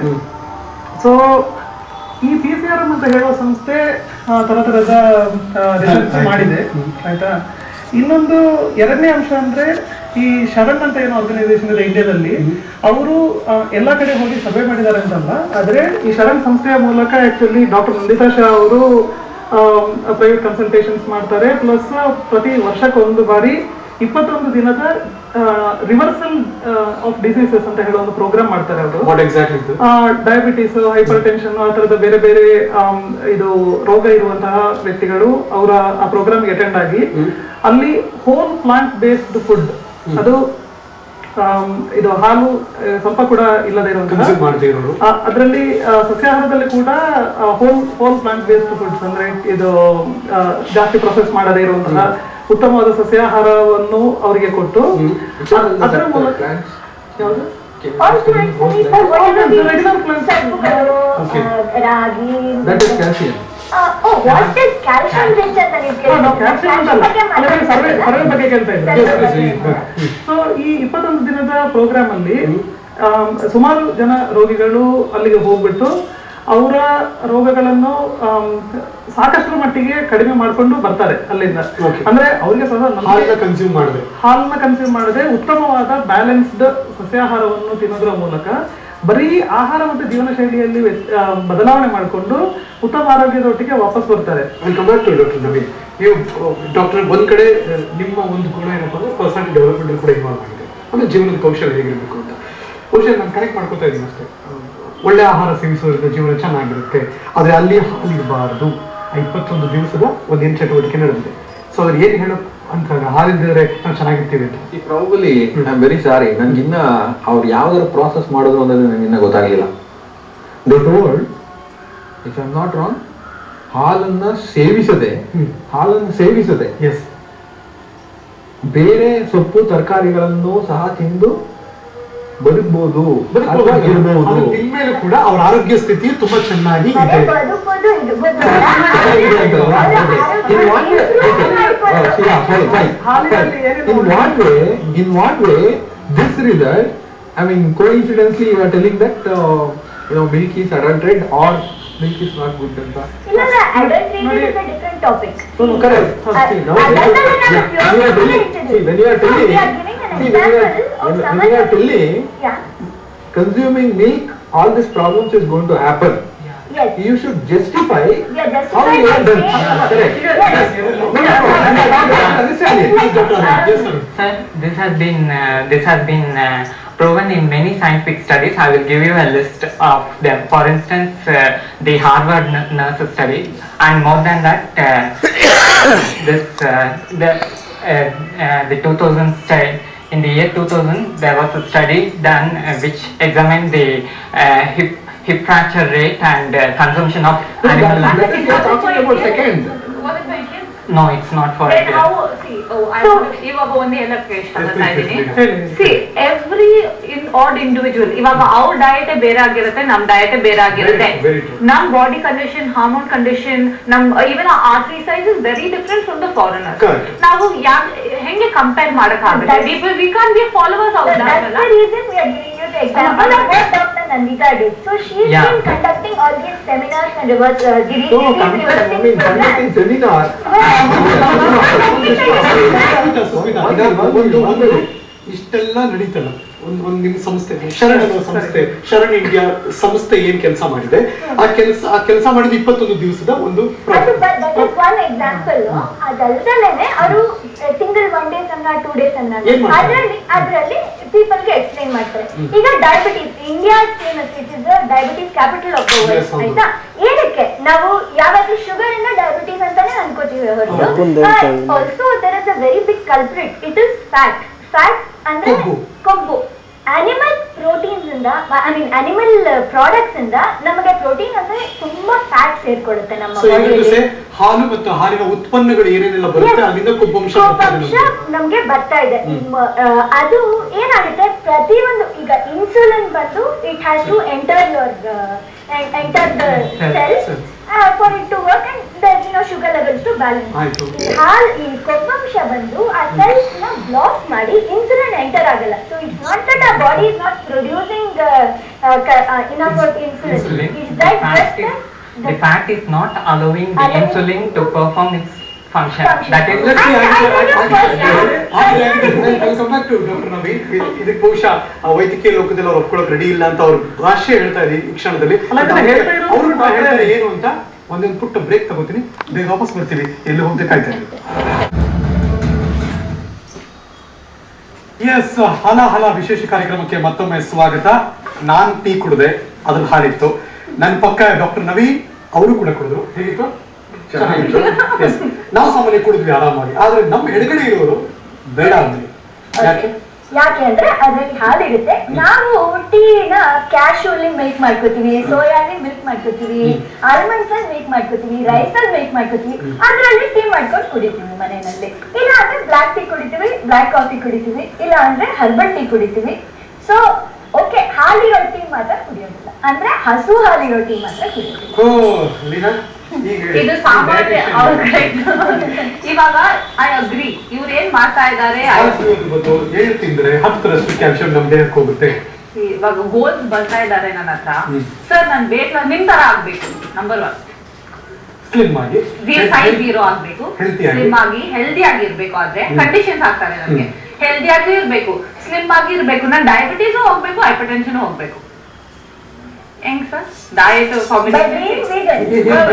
ಸೊ ಈ ಪಿ ಸಿ ಆರ್ ಎಂ ಅಂತ ಹೇಳೋ ಸಂಸ್ಥೆ ಆ, ತರ ತರದ ರಿಸರ್ಚ್ ಮಾಡಿದೆ ಆಯ್ತಾ ಇನ್ನೊಂದು ಎರಡನೇ ಅಂಶ ಅಂದ್ರೆ ಈ ಶರಣ್ ಅಂತ ಏನೋ ಆರ್ಗನೈಸೇಷನ್ ಇದೆ ಇಂಡಿಯಾದಲ್ಲಿ ಅವರು ಎಲ್ಲಾ ಕಡೆ ಹೋಗಿ ಸರ್ವೆ ಮಾಡಿದ್ದಾರೆ ಅಂತಲ್ಲ ಆದ್ರೆ ಈ ಶರಣ್ ಸಂಸ್ಥೆಯ ಮೂಲಕ ಆಕ್ಚುಲಿ ಡಾಕ್ಟರ್ ನಂದಿತಾ ಶಾ ಅವರು ಪ್ರೈವೇಟ್ ಕನ್ಸಲ್ಟೇಷನ್ಸ್ ಮಾಡ್ತಾರೆ ಪ್ಲಸ್ ಪ್ರತಿ ವರ್ಷಕ್ಕೆ ಒಂದು ಬಾರಿ ಇಪ್ಪತ್ತೊಂದು ದಿನದ ರಿವರ್ಸಲ್ ಆಫ್ ಡಿಸೀಸಸ್ ಅಂತ ಹೇಳೋ ಒಂದು ಪ್ರೋಗ್ರಾಮ್ ಮಾಡ್ತಾರೆ ಅವರು ವಾಟ್ ಎಕ್ಸಾಕ್ಟ್ಲಿ ಇದು ಡಯಾಬಿಟಿಸ್ ಹೈಪರ್ ಟೆನ್ಷನ್ ಆ ತರದ ಬೇರೆ ಬೇರೆ ಆಮ್, ಇದು ರೋಗ ಇರುವಂತಹ ವ್ಯಕ್ತಿಗಳು ಅವರ ಆ ಪ್ರೋಗ್ರಾಮ್ಗೆ ಅಟೆಂಡ್ ಆಗಿ ಅಲ್ಲಿ ಹೋಲ್ ಪ್ಲಾಂಟ್ ಬೇಸ್ಡ್ ಫುಡ್ ಅದು ಆಮ್, ಇದು ಹಾಲು ಆ, ಸ್ವಲ್ಪ ಕೂಡ ಇಲ್ಲದೆ ಇರುವಂತಹ ಕನ್ಸ್ಯೂಮ್ ಮಾಡದೇ ಇರೋರು ಆ, ಅದರಲ್ಲಿ ಆ, ಸಸ್ಯಾಹಾರದಲ್ಲಿ ಕೂಡ whole whole plant based foods ಅಂದ್ರೆ ಇದು ಆ, ಜಾಸ್ತಿ ಪ್ರೊಸೆಸ್ ಮಾಡದೇ ಇರುವಂತಹ ಉತ್ತಮವಾದ ಸಸ್ಯಾಹಾರವನ್ನು ಅವರಿಗೆ ಕೊಟ್ಟು ಅ- ಅದರ ಮೂಲಕ ಯಾವುದು regular plant Okay. Ragi that is calcium. What is calcium rich ಅಂತ ನೀವು ನಾವು ಕ್ಯಾಲ್ಸಿಯಂ ಅಂತಲ್ಲ ಅಲ್ಲ, ನೀವು ಸರ್ವೆ ಸರ್ವೆ ಬಗ್ಗೆ ಕೇಳ್ತಾ ಇದ್ದೀವಿ ಕೇಳಿದ್ರೆ ಸೊ ಈ ಇಪ್ಪತ್ತೊಂದು ದಿನದ ಪ್ರೋಗ್ರಾಮ್ ಅಲ್ಲಿ ಆಮ್, ಸುಮಾರು ಜನ ರೋಗಿಗಳು ಅಲ್ಲಿಗೆ ಹೋಗ್ಬಿಟ್ಟು ಅವರ ರೋಗಗಳನ್ನು ಆಮ್, ಸಾಕಷ್ಟರ ಮಟ್ಟಿಗೆ ಕಡಿಮೆ ಮಾಡ್ಕೊಂಡು ಬರ್ತಾರೆ ಅಲ್ಲಿಂದ Okay. ಅಂದ್ರೆ ಅವರಿಗೆ ಸಹ ನಂಬಿಕೆ- ಹಾಲನ್ನ ಕನ್ಸ್ಯೂಮ್ ಮಾಡಬೇಕು ಹಾಲನ್ನ ಕನ್ಸ್ಯೂಮ್ ಮಾಡದೆ ಉತ್ತಮವಾದ ಬ್ಯಾಲೆನ್ಸ್ಡ್ ಸಸ್ಯಾಹಾರವನ್ನು ತಿನ್ನೋದ್ರ ಮೂಲಕ ಬರೀ ಆಹಾರ ಮತ್ತು ಜೀವನ ಶೈಲಿಯಲ್ಲಿ ವ್ಯತ್- ಆ, ಬದಲಾವಣೆ ಮಾಡಿಕೊಂಡು ಉತ್ತಮ ಆರೋಗ್ಯದ ಒಟ್ಟಿಗೆ ವಾಪಸ್ ಬರ್ತಾರೆ welcome back to doctor Naveen ನೀವು ಡಾಕ್ಟರ್ ಒಂದ್ ಕಡೆ ಆ, ನಿಮ್ಮ ಒಂದು ಗುಣ ಏನಪ್ಪ ಅಂದ್ರೆ ಪರ್ಸನಾಲಿಟಿ ಡೆವಲಪ್ಮೆಂಟ್ ಕೂಡ ಇನ್ವಾಲ್ವ್ ಆಗಿದೆ ಅಂದ್ರೆ ಜೀವನದ ಕೌಶಲ್ಯ ಹೇಗಿರಬೇಕು ಅಂತ ಬಹುಶಃ ನಾನು ಕನೆಕ್ಟ್ ಮಾಡ್ಕೊತಾ ಇದ್ದೀನಿ ಅಷ್ಟೇ ಆ, ಒಳ್ಳೆ ಆಹಾರ ಸೇವಿಸೋದ್ರಿಂದ ಜೀವನ ಚೆನ್ನಾಗಿರುತ್ತೆ ಆದ್ರೆ ಅಲ್ಲಿ ಹಾಲಿರಬಾರ್ದು ಆ ಇಪ್ಪತ್ತೊಂದು ದಿವಸದ ಒಂದು ಏನು ಚಟುವಟಿಕೆ ನಡೆದಿದೆ ಸೊ ಅದ್ರ ಏನು ಹೇಳೋ ಅಂತ ಹಾಲಿದ್ರೆ ನಾವು ಚೆನ್ನಾಗಿರ್ತೀವಿ ಅಂತ ಈ probably I am very sorry ನನ್ಗಿನ್ನ ಅವ್ರು ಯಾವ್ದಾರ ಪ್ರಾಸೆಸ್ ಮಾಡಿದ್ರು ಅನ್ನೋದು ನನಗೆ ಇನ್ನ ಗೊತ್ತಾಗಲಿಲ್ಲ they told if I am not wrong ಹಾಲನ್ನ ಸೇವಿಸದೆ ಹ್ಮ್. ಹಾಲನ್ನು ಸೇವಿಸದೆ ಎಸ್ ಬೇರೆ ಸೊಪ್ಪು ತರಕಾರಿಗಳನ್ನು ಸಹ ತಿಂದು ಬದುಕ್ಬೋದು ಅಥವಾ ಅದು ಇರ್ಬೋದು ತಿನ್ಮೇಲೂ ಕೂಡ ಅವ್ರ ಆರೋಗ್ಯ ಸ್ಥಿತಿಯು ತುಂಬಾ ಚೆನ್ನಾಗಿ ಮನೆ ಇದೆ ಬದುಕೋದು ಇರ್ಬೋದು In what way? Okay. Oh, see, yeah, sorry, fine. ಹಾಲಿನಲ್ಲಿ ಏನೇನು In what way? In what way? This result. I mean, coincidentally, you are telling that uh, you know milk is adulterated or milk is not good ಅಂತ. ಇಲ್ಲ adulterated is a different topic. No, no, correct. Uh, See, now adult you- and yeah, pure when you are milk telling, is see, when you are Now telling, we are giving an see, when you are, example of when, when someone you are who- telling, Yeah. consuming milk, all these problems is going to happen. Yes. You should justify We are how you justifying are by done. saying- Correct. Yes. No, no, no, I don't understand it. Yes, sir. Sir, this has been uh, this has been uh, proven in many scientific studies. I will give you a list of them. For instance, uh, the Harvard n- nurse study, and more than that, uh, this uh, the uh, uh, the 2000 study. In the year 2000, there was a study done uh, which examined the uh, hip hip fracture rate and uh, consumption of No, animal. that- that is you are talking about second. No, it's not for. Then it. how, see, oh, I So- want- ಇವಾಗ ಒಂದು ಹೇಳಕ್ಕೆ ಇಷ್ಟಪಡ್ತಾ ಇದ್ದೀನಿ ಹೇಳಿ. See every in and individual ಇವಾಗ ಅವ್ರ ಡಯಟೇ ಬೇರೆ ಆಗಿರುತ್ತೆ ನಮ್ ಡಯಟೇ ಬೇರೆ ಆಗಿರುತ್ತೆ Very true, very true. ನಮ್ ಬಾಡಿ ಕಂಡೀಷನ್ ಹಾರ್ಮೋನ್ ಕಂಡೀಷನ್ ನಮ್ even artery size is very different from the foreigner Correct. ನಾವು ಯಾಕ್ ಹೆಂಗೆ ಕಂಪೇರ್ ಮಾಡಕ್ ಆಗುತ್ತೆ That's- we can be followers So of that's the reason we are giving you the example of what Dr. Nandita did. So she's Yeah. been conducting all these seminars and reverse, uh, the No, disease come- I reversing mean, conducting programs. seminar. Sushmita, Sushmita, ಈಗ ಒಂದು ಒಂದು ಇಷ್ಟೆಲ್ಲ ನಡೀತಲ್ಲ ಒಂದು ಒಂದು ನಿಮ್ಮ ಸಂಸ್ಥೆ ಶರಣ್ ಅನ್ನೋ ಸಂಸ್ಥೆ ಶರಣ್ ಇಂಡಿಯಾ ಸಂಸ್ಥೆ ಏನ್ ಕೆಲಸ ಮಾಡಿದೆ ಆ ಕೆಲಸ ಆ ಕೆಲಸ ಮಾಡಿದ ಇಪ್ಪತ್ತೊಂದು ದಿವಸದ ಒಂದು ಅದು project. but that is one example. ಅದಲ್ದಲೇನೆ ಅವರು ಸಿಂಗಲ್ ಒನ್ ಡೇಸ್ ಅನ್ನ ಟೂ ಡೇಸ್ ಅನ್ನ ಏನ್ ಮಾಡ್ತಾರೆ? ಅದರಲ್ಲಿ ಅದರಲ್ಲಿ ಪೀಪಲ್ ಗೆ ಎಕ್ಸ್ಪ್ಲೈನ್ ಮಾಡ್ತಾರೆ ಈಗ diabetes India famous it is diabetes capital of the Yes, world ಹೌದು. ಆಯ್ತಾ ಏನಕ್ಕೆ ನಾವು ಯಾವಾಗಲೂ ಶುಗರ್ ಇಂದ ಡಯಾಬಿಟೀಸ್ ಅಂತಾನೆ ಅನ್ಕೋತೀವಿ ಹೊರತು also there is a very big culprit it is fat fat ಅಂದ್ರೆ ಕೊಬ್ಬು. ಕೊಬ್ಬು ಅನಿಮಲ್ ಪ್ರೋಟೀನ್ಸ್ ಇಂದ ಐ ಮೀನ್ ಅನಿಮಲ್ ಪ್ರಾಡಕ್ಟ್ಸ್ ಇಂದ ನಮಗೆ ಪ್ರೋಟೀನ್ ಅಂದ್ರೆ ತುಂಬಾ ಫ್ಯಾಟ್ ಸೇರ್ಕೊಳ್ಳುತ್ತೆ ನಮ್ಮ So, even to ಬಾಡಿಯಲ್ಲಿ say, ಹಾಲು ಮತ್ತು ಹಾಲಿನ ಉತ್ಪನ್ನಗಳು ಏನೇನೆಲ್ಲ ಬರುತ್ತೆ ಅಲ್ಲಿಂದ ಕೊಬ್ಬಂಶ ಬರ್ತದೆ ಕೋಪಾಂಶ ನಮ್ಗೆ. ನಮ್ಗೆ ಬರ್ತಾ ಇದೆ ಮ- ಆ, ಅದು ಏನಾಗುತ್ತೆ ಪ್ರತಿಯೊಂದು ಈಗ ಇನ್ಸುಲಿನ್ ಬಂದು it has to enter your enter the cells cells. For it to work and there no sugar levels to balance ಆಯ್ತು. ಈ ಹಾಲ್ ಈ ಕೊಬ್ಬಂಶ ಬಂದು ಆ ಸೆಲ್ಸ್ ನ ಬ್ಲಾಕ್ ಮಾಡಿ ಇನ್ಸುಲಿನ್ ಎಂಟರ್ ಆಗಲ್ಲ so it's not that a body is not producing enough insulin insulin. It's The that fat is, the fat is not allowing the Allowing insulin to perform its function. Function. That is Let's see, I- I I- I- will I- first, I- yeah. ಆದ್ರೆ I'll come back to Dr. Naveen. ಇದ್- ಇದಕ್ಕೆ ಬಹುಶಃ ಆ ವೈದ್ಯಕೀಯ ಲೋಕದಲ್ಲಿ ಅವ್ರು ಒಪ್ಕೊಳ್ಳೋಕೆ ready ಇಲ್ಲ ಅಂತ ಅವ್ರ ಭಾಷೆ ಹೇಳ್ತಾ ಇದೆ ಈ ಕ್ಷಣದಲ್ಲಿ ಅಲ್ಲ, ಇದನ್ನ ಹೇಳ್ತಾ ಇರೋದು ಅವರು ಡಾಕ್ಟ್ರೇ. ಹೇಳ್ತಾರೆ ಏನು ಅಂತ ಒಂದೊಂದು ಪುಟ್ಟ ಬ್ರೇಕ್ ತಗೋತೀನಿ ಬೇಗ ವಾಪಸ್ ಬರ್ತೀವಿ ಎಲ್ಲಿ ಹೋಗ್ದೆ ಕಾಯ್ತಾ ಇರಿ. ಎಸ್ ಹಲ ಹಲ ವಿಶೇಷ ಕಾರ್ಯಕ್ರಮಕ್ಕೆ ಮತ್ತೊಮ್ಮೆ ಸ್ವಾಗತ ನಾನ್ ಟೀ ಕುಡಿದೆ ಅದ್ರಲ್ಲಿ ಹಾಲಿತ್ತು ನನ್ನ ಪಕ್ಕ ಡಾಕ್ಟರ್ ನವೀನ್ ಅವರು ಕೂಡ ಕುಡಿದ್ರು ಹೇಗಿತ್ತು ಚೆನ್ನಾಗಿತ್ತು Yes. ನಾವು ಸಾಮಾನ್ಯ ಕುಡಿದ್ವಿ ಆರಾಮಾಗಿ ಆದ್ರೆ ನಮ್ಮ ಎಡಗಡೆ ಇರೋರು ಬೇಡ ಅಂದ್ವಿ ಯಾಕೆ ಯಾಕೆ ಅಂದ್ರೆ ಅದ್ರಲ್ಲಿ ಹಾಲಿರುತ್ತೆ ನಾವು ಟೀನ ಕ್ಯಾಶುವಲ್ಲಿ ಮಿಲ್ಕ್ ಮಾಡ್ಕೋತೀವಿ ಸೋಯಾಲಿ ಮಿಲ್ಕ್ ಮಾಡ್ಕೋತೀವಿ ಆಲ್ಮಂಡ್ಸ್ ಅಲ್ಲಿ ಮಿಲ್ಕ್ ಮಾಡ್ಕೋತೀವಿ ರೈಸ್ ಅಲ್ಲಿ ಮಿಲ್ಕ್ ಮಾಡ್ಕೋತೀವಿ ಅದ್ರಲ್ಲಿ ಟೀ ಮಾಡ್ಕೊಂಡು ಕುಡಿತೀವಿ ಮನೆಯಲ್ಲಿ ಇಲ್ಲ ಅಂದ್ರೆ ಬ್ಲಾಕ್ ಟೀ ಕುಡಿತೀವಿ ಬ್ಲಾಕ್ ಕಾಫಿ ಕುಡಿತೀವಿ ಇಲ್ಲ ಅಂದ್ರೆ ಹರ್ಬಲ್ ಟೀ ಕುಡಿತೀವಿ ಸೊ ಓಕೆ ಹಾಲಿರೋ ಟೀ ಮಾತ್ರ ಕುಡಿಯೋದಿಲ್ಲ ಅಂದ್ರೆ ಹಸು ಹಾಲಿರೋ ಟೀ ಮಾತ್ರ ಕುಡಿಯೋದಿಲ್ಲ ಓ ಲೀನಾ ಈಗ ಹೇಳಿ. ಇದು ಸಾಮಾನ್ಯ Dietitian ಅವ್ರ ಬಗ್ಗೆ. ಕಡೆ. ಇವಾಗ ಐ ಅಗ್ರಿ ಇವ್ರು ಏನ್ ಮಾಡ್ತಾ ಇದ್ದಾರೆ ಜಾಸ್ತಿ ಹೊತ್ತು ಬಂದು ಏಳು ತಿಂದ್ರೆ ಹತ್ತರಷ್ಟು ಕ್ಯಾಲ್ಸಿಯಂ ನಮ್ಮ ದೇಹಕ್ಕೆ ಹೋಗುತ್ತೆ ಇವಾಗ ಗೋಲ್ಸ್ ಬರ್ತಾ ಇದ್ದಾರೆ ನನ್ನ ಹತ್ರ ಹ್ಮ್. ಸರ್ ನನ್ ವೇಟ್ ನಿಮ್ ತರ ಆಗ್ಬೇಕು ನಂಬರ್ ಒನ್ ಸ್ಲಿಮ್ ಆಗಿ ಸೈಜ್ ಜೀರೋ ಆಗ್ಬೇಕು Healthy ಆಗಿ. ಸ್ಲಿಮ್ ಆಗಿ ಹೆಲ್ದಿ ಆಗಿ ಇರ್ಬೇಕು ಆದ್ರೆ ಹ್ಮ್. ಕಂಡೀಷನ್ಸ್ ಆಗ್ತಾರೆ ನನಗೆ ಹೆಲ್ದಿ ಆಗಿ ಇರ್ಬೇಕು ಸ್ಲಿಮ್ ಆಗಿ ಇರ್ಬೇಕು ನನ್ ಡಯಾಬಿಟೀಸ್ ಹೋಗ್ಬೇಕು ಹೈಪರ್ ಟೆನ್ಷನ್ ಹೋಗ್ಬೇಕು ಹೆಂಗ್ sir diet By being vegan.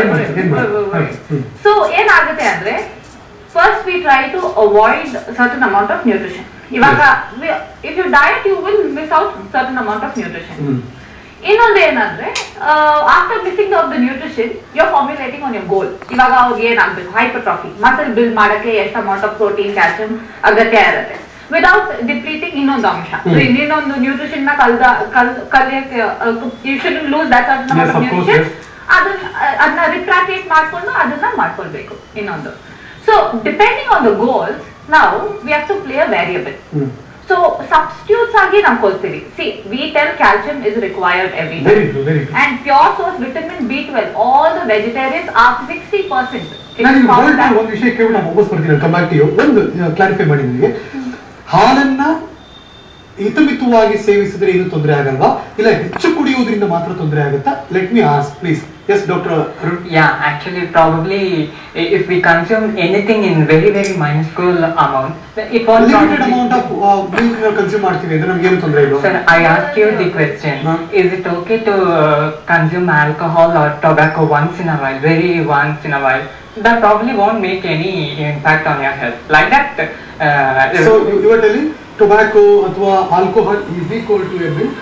So ಏನಾಗುತ್ತೆ ಅಂದ್ರೆ first we try to avoid certain amount of nutrition ಇವಾಗ if you diet you will miss out certain amount of nutrition ಇನ್ನೊಂದು ಏನಂದ್ರೆ after missing of the nutrition you are formulating on your goal ಇವಾಗ ಅವ್ರಿಗೆ ಏನಾಗ್ಬೇಕು ಹೈಪರ್ಟ್ರಾಫಿ muscle build ಮಾಡಕ್ಕೆ ಎಷ್ಟು amount of protein calcium ಅಗತ್ಯ ಇರುತ್ತೆ ವಿದೌಟ್ ಡಿಪ್ಲೀಟಿಂಗ್ ಇನ್ನೊಂದು ಅಂಶ So, ಇನ್ನೊಂದು ನ್ಯೂಟ್ರಿಷನ್ ನ ಕಲ್ದ ಕಲ್ ಕಲಿಯಕ್ಕೆ you should lose that Yes, of course, nutrition yes. ಅದನ್ನ ಅದನ್ನ ರಿಟ್ರಾಕ್ಟೇಟ್ ಮಾಡ್ಕೊಂಡು ಅದನ್ನ ಮಾಡ್ಕೊಳ್ಬೇಕು ಇನ್ನೊಂದು so depending on the goals ನಾವು we have to play a variable so substitutes ಆಗಿ ನಾವು ಕೊಡ್ತೀವಿ see we tell calcium is required every very true very true and pure source vitamin B twelve all the vegetarians are sixty percent ನಾನು ಗೋಲ್ಡ್ ಒಂದು ವಿಷಯ ಕೇಳಿ ನಾನು ವಾಪಸ್ ಬರ್ತೀನಿ ಕಮ್ ಬ್ಯಾಕ್ ಟು ಯು ಒಂದು ಕ್ಲಾರಿಫೈ ಮಾಡಿ ನಿಮಗೆ ಹಾಲನ್ನ ಹಿತಮಿತವಾಗಿ ಸೇವಿಸಿದ್ರೆ ಏನು ತೊಂದರೆ ಆಗಲ್ವಾ ಇಲ್ಲ ಹೆಚ್ಚು ಕುಡಿಯುವುದರಿಂದ ಮಾತ್ರ ತೊಂದರೆ ಆಗುತ್ತಾ let me ask please yes doctor Arun Yeah, actually, probably i- if we consume anything in very, very minuscule amount, it won't limited probably- amount of milk ನಾವು ಕನ್ಸ್ಯೂಮ್ ಮಾಡ್ತೀವಿ ಅಂದ್ರೆ ನಮ್ಗೆ ಏನು ತೊಂದರೆ ಇಲ್ಲ Sir, I asked you the question. Huh? Is it okay to uh, consume alcohol or tobacco once in a while, very once in a while? That probably won't make any impact on your health. Like that. Uh, so you are telling tobacco ಅಥವಾ alcohol is equal to a milk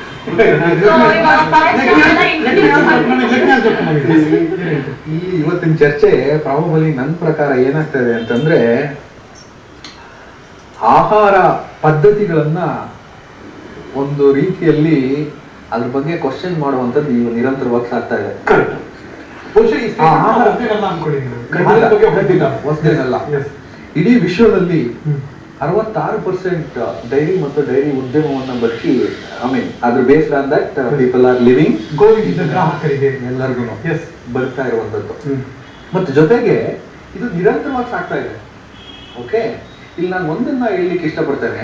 ಈ ಇವತ್ತಿನ ಚರ್ಚೆ probably ನನ್ನ ಪ್ರಕಾರ ಏನಾಗ್ತದೆ ಅಂತಂದ್ರೆ ಆಹಾರ ಪದ್ಧತಿಗಳನ್ನ ಒಂದು ರೀತಿಯಲ್ಲಿ ಅದ್ರ ಬಗ್ಗೆ ಕ್ವಶನ್ ಮಾಡುವಂತದ್ದು ಈಗ ನಿರಂತರವಾಗಿ ಸಾಗ್ತಾ ಇದೆ ಕರೆಕ್ಟ್ ಬಹುಶಃ ಈ ಆ, ಆ, ಅಷ್ಟೇನಲ್ಲ ಅನ್ಕೊಂಡಿದ್ದೀನಿ ಖಂಡಿತ, ಬಗ್ಗೆ ಖಂಡಿತ, ಹೊಸ್ದೇನಲ್ಲ. Yes. ಇಡೀ ವಿಶ್ವದಲ್ಲಿ ಹ್ಮ್. ಅರವತ್ತಾರು ಪರ್ಸೆಂಟ್ ಡೈರಿ ಮತ್ತು ಡೈರಿ ಉದ್ಯಮವನ್ನ ಬದುಕಿ ಐ ಮೀನ್ ಅದ್ರ based on that people are living Govinda ಗ್ರಾಹಕರಿಗೆ ಎಲ್ಲರಿಗೂ ಎಸ್ ಬದುಕ್ತಾ ಇರುವಂತದ್ದು ಹ್ಮ್ ಮತ್ತು ಜೊತೆಗೆ ಇದು ನಿರಂತರವಾಗಿ ಸಾಗ್ತಾ ಇದೆ ಓಕೆ ಇಲ್ಲಿ ನಾನು ಒಂದನ್ನ ಹೇಳಲಿಕ್ಕೆ ಇಷ್ಟಪಡ್ತೇನೆ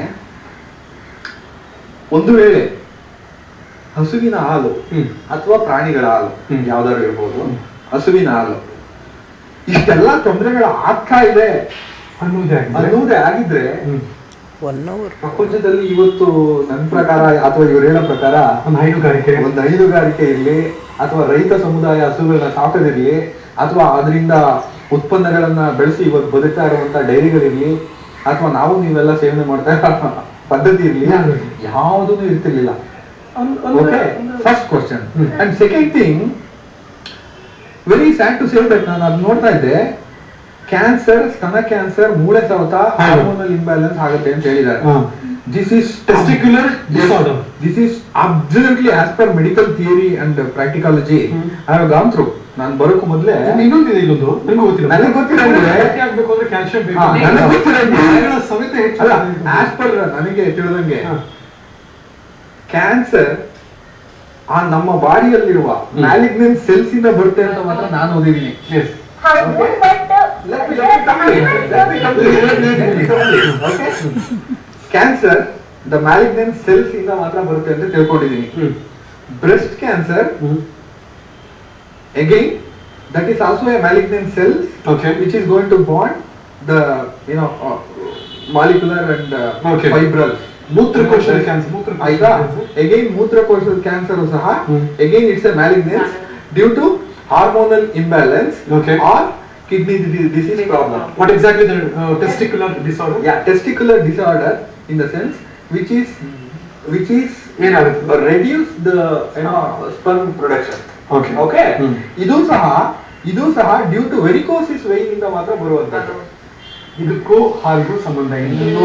ಒಂದು ವೇಳೆ ಹಸುವಿನ ಹಾಲು ಹ್ಮ್. ಅಥವಾ ಪ್ರಾಣಿಗಳ ಹಾಲು ಹ್ಮ್. ಯಾವ್ದಾದ್ರು ಇರ್ಬೋದು ಹಸುವಿನ ಹಾಲು ಇಷ್ಟೆಲ್ಲ ತೊಂದರೆಗಳು ಆಗ್ತಾ ಇದೆ ಅನ್ನೋದೇ ಆಗಿದೆ ಅನ್ನೋದೇ ಆಗಿದ್ರೆ ಹ್ಮ್. ಪ್ರಪಂಚದಲ್ಲಿ ಇವತ್ತು ನನ್ನ ಪ್ರಕಾರ ಅಥವಾ ಇವ್ರು ಹೇಳೋ ಪ್ರಕಾರ ಒಂದು ಹೈನುಗಾರಿಕೆ ಒಂದು ಹೈನುಗಾರಿಕೆ ಇರ್ಲಿ ಅಥವಾ ರೈತ ಸಮುದಾಯ ಹಸುಗಳನ್ನ ಸಾಕೋದಿರ್ಲಿ ಅಥವಾ ಅದರಿಂದ ಉತ್ಪನ್ನಗಳನ್ನ ಬೆಳೆಸಿ ಇವತ್ತು ಬದುಕ್ತಾ ಇರುವಂತ ಡೈರಿಗಳಿರ್ಲಿ ಅಥವಾ ನಾವು ನೀವೆಲ್ಲ ಸೇವನೆ ಮಾಡ್ತಾ ಇರೋ ಪದ್ಧತಿ ಇರ್ಲಿ ಯಾವ್ದು? ಯಾವುದೂ ಇರ್ತಿರ್ಲಿಲ್ಲ ಒಂದ್- ಒಂದು- ಓಕೆ ಒಂದು- ಫಸ್ಟ್ ಕ್ವಶನ್ ಹ್ಮ್. And second thing very sad to save that ನಾನು ಅದು ನೋಡ್ತಾ ಇದ್ದೆ ಕ್ಯಾನ್ಸರ್ ಸ್ತನ ಕ್ಯಾನ್ಸರ್ ಮೂಳೆ ಸವತ ಹಾರ್ಮೋನಲ್ ಇಂಬ್ಯಾಲೆನ್ಸ್ ಆಗುತ್ತೆ ಅಂತ ಹೇಳಿದ್ದಾರೆ ಹಾ. This is Testicular disorder. This is absolutely as per medical theory and practicology ಹ್ಮ್. ಐ ಹ್ಯಾವ್ ಗಾನ್ ಥ್ರೂ ನಾನು ಬರೋಕು ಮೊದಲೇ ಇನ್ನೊಂದಿದೆ ಇಲ್ಲೊಂದು ನನಗೂ ಗೊತ್ತಿಲ್ಲ ನನಗೆ ಗೊತ್ತಿಲ್ಲ ಅಂದ್ರೆ- ಗಟ್ಟಿ ಆಗ್ಬೇಕು ಅಂದ್ರೆ ಕ್ಯಾಲ್ಸಿಯಂ ಬೇಕು ಹಾ, ನನಗೆ ಗೊತ್ತಿಲ್ಲ ಅಂದ್ರೆ- ಪ್ರಾಣಿಗಳ ಸವೆತ ಹೆಚ್ಚು ಅಲ್ಲ ಆಸ್ ಪರ್ ನನಗೆ ತಿಳಿದಂಗೆ ಹಾ. ಕ್ಯಾನ್ಸರ್ ಆ ನಮ್ಮ ಬಾಡಿಯಲ್ಲಿರುವ ಮ್ಯಾಲಿಗ್ನೆಂಟ್ ಸೆಲ್ಸ್ ಇಂದ ಬರುತ್ತೆ ಅಂತ ಮಾತ್ರ ನಾನು ಓದಿದ್ದೀನಿ Yes. ಹೌದು Okay. But Let me- let me come in. Let me come in. Let me- let me come in. Okay? Cancer the malignant cells ಇಂದ ಮಾತ್ರ ಬರುತ್ತೆ ಅಂತ ತಿಳ್ಕೊಂಡಿದ್ದೀನಿ ಹ್ಮ್. ಬ್ರೆಸ್ಟ್ ಕ್ಯಾನ್ಸರ್ ಹ್ಮ್. again that is also a malignant cells Okay. which is going to bond the you know uh, molecular and uh, Okay. fibrils ಮೂತ್ರಕೋಶದ cancer ಮೂತ್ರಕೋಶ ಆಯ್ತಾ ಅಗೈನ್ ಮೂತ್ರಕೋಶದ ಕ್ಯಾನ್ಸರ್ ಸಹ ಹ್ಮ್. Again it's a malignance due to hormonal imbalance Okay. Or kidney disease problem what exactly the testicular disorder yeah testicular disorder in the sense which is which is ಏನಾಗುತ್ತೆ? reduce the you know sperm production Okay. Okay ಹ್ಮ್. ಇದು ಸಹ ಇದು ಸಹ due to ವೆರಿಕೋಸಿಸ್ wine ಇಂದ ಮಾತ್ರ ಬರುವಂತದ್ದು ಇದಕ್ಕೂ ಹಾಲ್ಗೂ ಸಂಬಂಧ ಇಲ್ಲ No,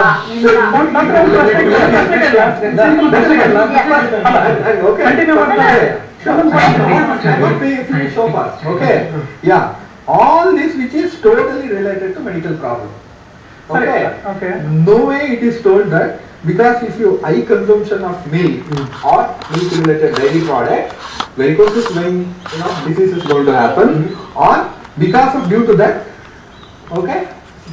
okay. Continue ಮಾಡ್ತಾರೆ. Okay. Yeah. All this which is totally related to medical problem. Okay. Okay. No way it is told that because if you high consumption of milk or milk related dairy product, varicose vein, you know, disease is going to happen, or because of due to that, okay,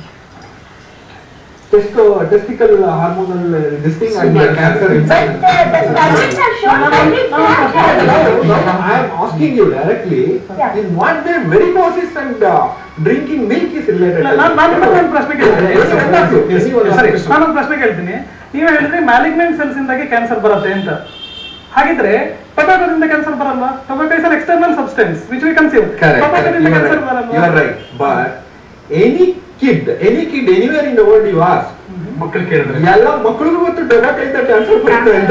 testo testicle hormonal uh, this thing and the cancer. But uh, the studies have shown that it No, can no, I am asking you directly, Yeah. in what way varicoses and uh, drinking milk is related? ನಾನು ನಾನು ಒಂದು ಪ್ರಶ್ನೆ ಕೇಳ್ತೀನಿ Yes, yes, yes. ಸರಿ ನಾನೊಂದು ಪ್ರಶ್ನೆ ಕೇಳ್ತೀನಿ ನೀವು ಹೇಳಿದ್ರಿ ಮ್ಯಾಲಿಗ್ನೆಂಟ್ ಸೆಲ್ಸ್ ಇಂದಾಗಿ ಕ್ಯಾನ್ಸರ್ ಬರುತ್ತೆ ಅಂತ ಹಾಗಿದ್ರೆ ಟೊಬ್ಯಾಕೋದಿಂದ ಕ್ಯಾನ್ಸರ್ ಬರಲ್ಲ tobacco is an external substance which we consume Correct. correct. ಟೊಬ್ಯಾಕೋದಿಂದ You are cancer right. You are ಬರಲ್ಲ right. But any kid, any kid anywhere in the world you ask, ಮಕ್ಕಳು ಕೇಳಿದ್ರೆ ಎಲ್ಲ ಮಕ್ಕಳಿಗೂ ಗೊತ್ತು ಟೊಬ್ಯಾಕೋ ಇಂದ ಕ್ಯಾನ್ಸರ್ ಬರುತ್ತೆ ಅಂತ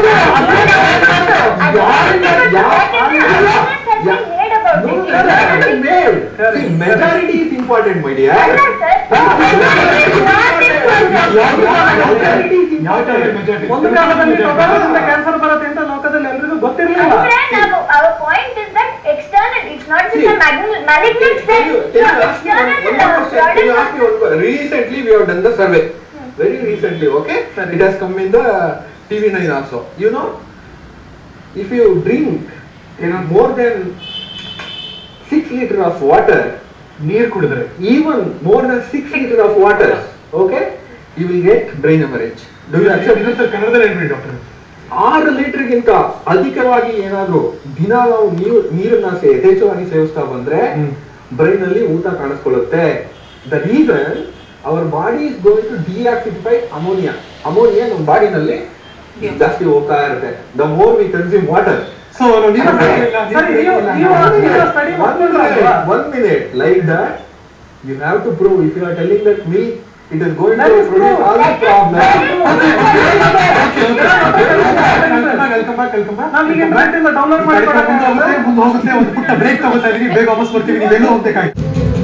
majority is important my dear ಯಾವ ತರ majority? ಒಂದು ಕಾಲದಲ್ಲಿ ಟೊಬ್ಯಾಕೋದಿಂದ ಕ್ಯಾನ್ಸರ್ ಬರುತ್ತೆ ಅಂತ ಲೋಕದಲ್ಲಿ ಎಲ್ರಿಗೂ ಗೊತ್ತಿರಲಿಲ್ಲ point is that external it's not just malignant Recently, we have done the survey. Very recently, okay? It has come in the TV9 also. You know, if you drink you know, more than six liter of water, ನೀರ್ ಕುಡಿದ್ರೆ even more than six liter of water, okay, you will get brain hemorrhage. Do you accept? ಇನ್ನೊಂದ್ ಸ್ವಲ್ಪ ಕನ್ನಡದಲ್ಲಿ ಹೇಳ್ಬಿಡಿ doctor ಆರು ಲೀಟರ್ಗಿಂತ ಅಧಿಕವಾಗಿ ಏನಾದ್ರು ದಿನ ನಾವು ನೀರು ನೀರನ್ನ ಸೇ- ಯಥೇಚ್ಛವಾಗಿ ಸೇವಿಸ್ತಾ ಬಂದ್ರೆ ಹ್ಮ್. ಬ್ರೈನ್ ಅಲ್ಲಿ ಊತ ಕಾಣಿಸ್ಕೊಳ್ಳುತ್ತೆ the reason our body is going to detoxify ammonia ammonia ನಮ್ಮ ಬಾಡಿನಲ್ಲಿ ಜಾಸ್ತಿ ಹೋಗ್ತಾ ಇರುತ್ತೆ the more we consume water so ನೀರು ಸರಿ, ನೀವು- ನೀವು- ನೀವು study ಮಾಡ್ಕೊಂಡ್ರಲ್ವಾ? One minute like that you have to prove if you are telling that milk it is going That to is produce true. All the ನಾವು ಈಗ internet ಇಂದ download ಮಾಡಿ ಮುಂದೆ ಹೋಗುತ್ತೆ ಒಂದು ಪುಟ್ಟ ಬ್ರೇಕ್ ತಗೋತಾ ಇದೀವಿ ಬೇಗ ವಾಪಸ್ ಬರ್ತೀವಿ ನೀವೆಲ್ಲೋ ಹೋಗ್ಬೇಕಾಯ್ತು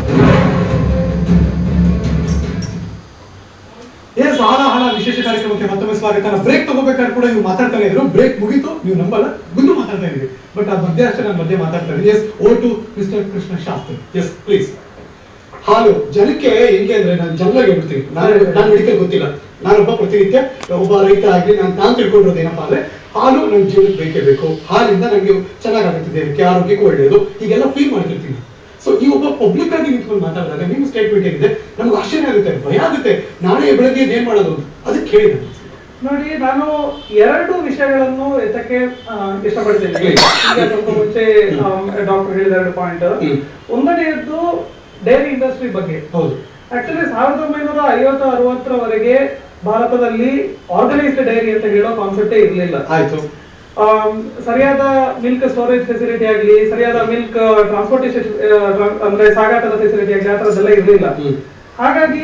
ಎಸ್ ಹಾಲ ಹಾಲ ವಿಶೇಷ ಕಾರ್ಯಕ್ರಮಕ್ಕೆ ಮತ್ತೊಮ್ಮೆ ಸ್ವಾಗತ ನಾನು ಬ್ರೇಕ್ ತಗೋಬೇಕಾದ್ರೆ ಕೂಡ ಇವ್ರು ಮಾತಾಡ್ತಾನೆ ಇದ್ರು ಬ್ರೇಕ್ ಮುಗೀತು ನೀವು ನಂಬಲ್ಲ ಗುಂಡು ಮಾತಾಡ್ತಾ ಇದ್ರಿ ಬಟ್ ಆ ಮಧ್ಯೆ ಅಷ್ಟೇ ನಾನು ಮಧ್ಯೆ ಮಾತಾಡ್ತಾ ಇದ್ದೀನಿ yes oh to mister Krishna Shastri yes please ಹಾಲು ಜನಕ್ಕೆ ಹೆಂಗೆ ಅಂದ್ರೆ ನಾನು ಜನರಾಗಿ ಹೇಳ್ಬಿಡ್ತೀನಿ ನಾನು ನಾನು ಮೆಡಿಕಲ್ ಗೊತ್ತಿಲ್ಲ ನಾನೊಬ್ಬ ಪ್ರತಿನಿತ್ಯ ಒಬ್ಬ ರೈತ ಆಗಲಿ ನಾನು ನಾನು ತಿಳ್ಕೊಂಡಿರೋದು ಏನಪ್ಪಾ ಅಂದ್ರೆ ಹಾಲು ನನ್ನ ಜೀವನಕ್ಕೆ ಬೇಕೇ ಬೇಕು ಹಾಲಿಂದ ನನಗೆ ಚೆನ್ನಾಗಾಗುತ್ತೆ ದೇಹಕ್ಕೆ ಆರೋಗ್ಯಕ್ಕೆ ಒಳ್ಳೆಯದು ಹೀಗೆಲ್ಲ ಫೀಲ್ ಮಾಡ್ತಿರ್ತೀನಿ ಸೊ ಈ ಒಬ್ಬ ಪಬ್ಲಿಕ್ ಆಗಿ ನಿಂತ್ಕೊಂಡು ಮಾತಾಡಿದಾಗ ನಿಮ್ಮ ಸ್ಟೇಟ್ಮೆಂಟ್ ಏನಿದೆ ನಮ್ಗೆ ಆಶ್ಚರ್ಯ ಆಗುತ್ತೆ ಭಯ ಆಗುತ್ತೆ ನಾಳೆ ಬೆಳಗ್ಗೆ ಏನ್ ಮಾಡೋದು ಅಂತ ಅದಕ್ಕೆ ಕೇಳಿ ನಾನು ನೋಡಿ ನಾನು ಎರಡು ವಿಷಯಗಳನ್ನು ಎತ್ತಕ್ಕೆ ಆ, ಇಷ್ಟಪಡ್ತೇನೆ Please. ಈಗ ಸ್ವಲ್ಪ ಮುಂಚೆ ಡಾಕ್ಟರ್ ಹೇಳಿದ ಎರಡು ಪಾಯಿಂಟ್ ಹ್ಮ್. ಒಂದನೆಯದ್ದು ಡೈರಿ ಇಂಡಸ್ಟ್ರಿ ಬಗ್ಗೆ ಹೌದು ಆಕ್ಚುಲಿ ಸಾವಿರದ ಒಂಬೈನೂರ ಐವತ್ತು ಅರವತ್ತರವರೆಗೆ ಭಾರತದಲ್ಲಿ ಆರ್ಗನೈಸ್ಡ್ ಡೈರಿ ಅಂತ ಹೇಳೋ ಕಾನ್ಸೆಪ್ಟೇ ಇರಲಿಲ್ಲ ಆಯ್ತು ಸರಿಯಾದ ಮಿಲ್ಕ್ ಸ್ಟೋರೇಜ್ ಫೆಸಿಲಿಟಿ ಆಗಲಿ ಸರಿಯಾದ ಮಿಲ್ಕ್ ಟ್ರಾನ್ಸ್ಪೋರ್ಟೇಷನ್ ಅಂದ್ರೆ ಸಾಗಾಟದ ಫೆಸಿಲಿಟಿ ಆಗಲಿ ಆ ಥರದ್ದೆಲ್ಲ ಇರಲಿಲ್ಲ ಹ್ಮ್. ಹಾಗಾಗಿ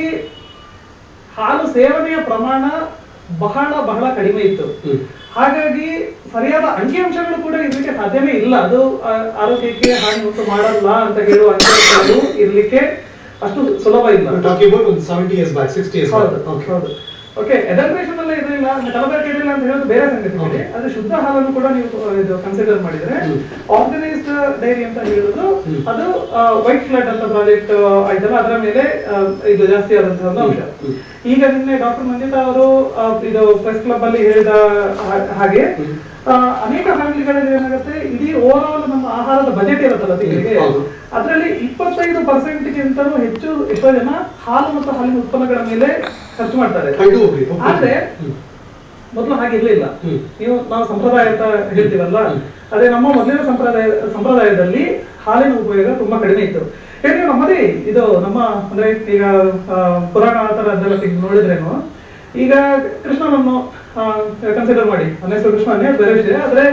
ಹಾಲು ಸೇವನೆಯ ಪ್ರಮಾಣ ಬಹಳ ಬಹಳ ಕಡಿಮೆ ಇತ್ತು ಹ್ಮ್. ಹಾಗಾಗಿ ಸರಿಯಾದ ಅಂಕಿಅಂಶಗಳು ಕೂಡ ಇರ್ಲಿಕ್ಕೆ ಸಾಧ್ಯವೇ ಇಲ್ಲ ಅದು ಆ, ಆರೋಗ್ಯಕ್ಕೆ ಹಾನಿ ಉಂಟು ಮಾಡಲ್ಲ ಅಂತ ಹೇಳುವ ಅಂಕಿಅಂಶಗಳು ಇರ್ಲಿಕ್ಕೆ ಅಷ್ಟು ಸುಲಭ ಇಲ್ಲ ಟಾಕಿಂಗ್ ಅಬೌಟ್ ಒಂದು seventy years back sixty years ಹೌದು ಓಕೆ ಹೌದು ಓಕೆ ಎಡಲ್ಟ್ರೇಷನ್ ಎಲ್ಲ ಇರಲಿಲ್ಲ ಕಲಬೆರಕೆ ಇರಲಿಲ್ಲ ಅಂತ ಹೇಳೋದು ಬೇರೆ ಸಂಗತಿ Okay. ಅದು ಶುದ್ಧ ಹಾಲನ್ನು ಕೂಡ ನೀವು ಆ, ಇದು ಕನ್ಸಿಡರ್ ಮಾಡಿದ್ರೆ ಹ್ಮ್. ಆರ್ಗನೈಸ್ಡ್ ಡೈರಿ ಅಂತ ಹೇಳುದು ಹ್ಮ್. ಅದು ವೈಟ್ ಫ್ಲಡ್ ಅಂತ ಪ್ರಾಜೆಕ್ಟ್ ಆಯ್ತಲ್ಲ ಅದರ ಮೇಲೆ ಆ, ಇದು ಜಾಸ್ತಿ ಆದಂತಹ ಒಂದು ಅಂಶ ಹ್ಮ್. ಈಗ ನಿನ್ನೆ ಡಾಕ್ಟರ್ ಮಂಜಿತಾ ಅವರು ಆ, ಇದು ಪ್ರೆಸ್ ಕ್ಲಬ್ ಅಲ್ಲಿ ಹೇಳಿದ ಹಾ- ಹಾಗೆ ಹ್ಮ್. ಆ, ಅನೇಕ ಫ್ಯಾಮಿಲಿಗಳಲ್ಲಿ ಏನಾಗುತ್ತೆ ಇಡೀ ಓವರ್ ಆಲ್ ನಮ್ಮ ಆಹಾರದ ಬಜೆಟ್ ಇರುತ್ತಲ್ಲ ತಿಂಗಳಿಗೆ ಹೌದು. ಅದರಲ್ಲಿ ಇಪ್ಪತ್ತೈದು ಪರ್ಸೆಂಟ್ ಗಿಂತಲೂ ಹೆಚ್ಚು ಎಷ್ಟೋ ಜನ ಹಾಲು ಮತ್ತು ಹಾಲಿನ ಉತ್ಪನ್ನಗಳ ಮೇಲೆ ಖರ್ಚು ಮಾಡ್ತಾರೆ ಐದು ಹೋಗ್ರಿ ಒಪ್ಕೊಳ್ತೀನಿ. ಆದ್ರೆ ಹ್ಮ್. ಮೊದಲು ಹಾಗಿರ್ಲಿಲ್ಲ ಹ್ಮ್. ನೀವು ನಾವು ಸಂಪ್ರದಾಯ ಅಂತ ಹೇಳ್ತೀವಲ್ಲ ಹ್ಮ್. ಅದೇ ನಮ್ಮ ಮೊದಲಿನ ಸಂಪ್ರದಾಯ ಸಂಪ್ರದಾಯದಲ್ಲಿ ಹಾಲಿನ ಉಪಯೋಗ ತುಂಬಾ ಕಡಿಮೆ ಇತ್ತು ಹೇಗೆ ನಮ್ಮದೇ ಇದು ನಮ್ಮ ಅಂದ್ರೆ ಈಗ ಆ, ಪುರಾಣ ಆ ಥರದ್ದೆಲ್ಲ ತೆಗ್ದು ನೋಡಿದ್ರೇನು ಈಗ ಕೃಷ್ಣನನ್ನು ಕನ್ಸಿಡರ್ ಮಾಡಿ ನನ್ನ ಹೆಸರು ಕೃಷ್ಣನೇ ಅದು ಬೇರೆ ವಿಷಯ ಆದ್ರೆ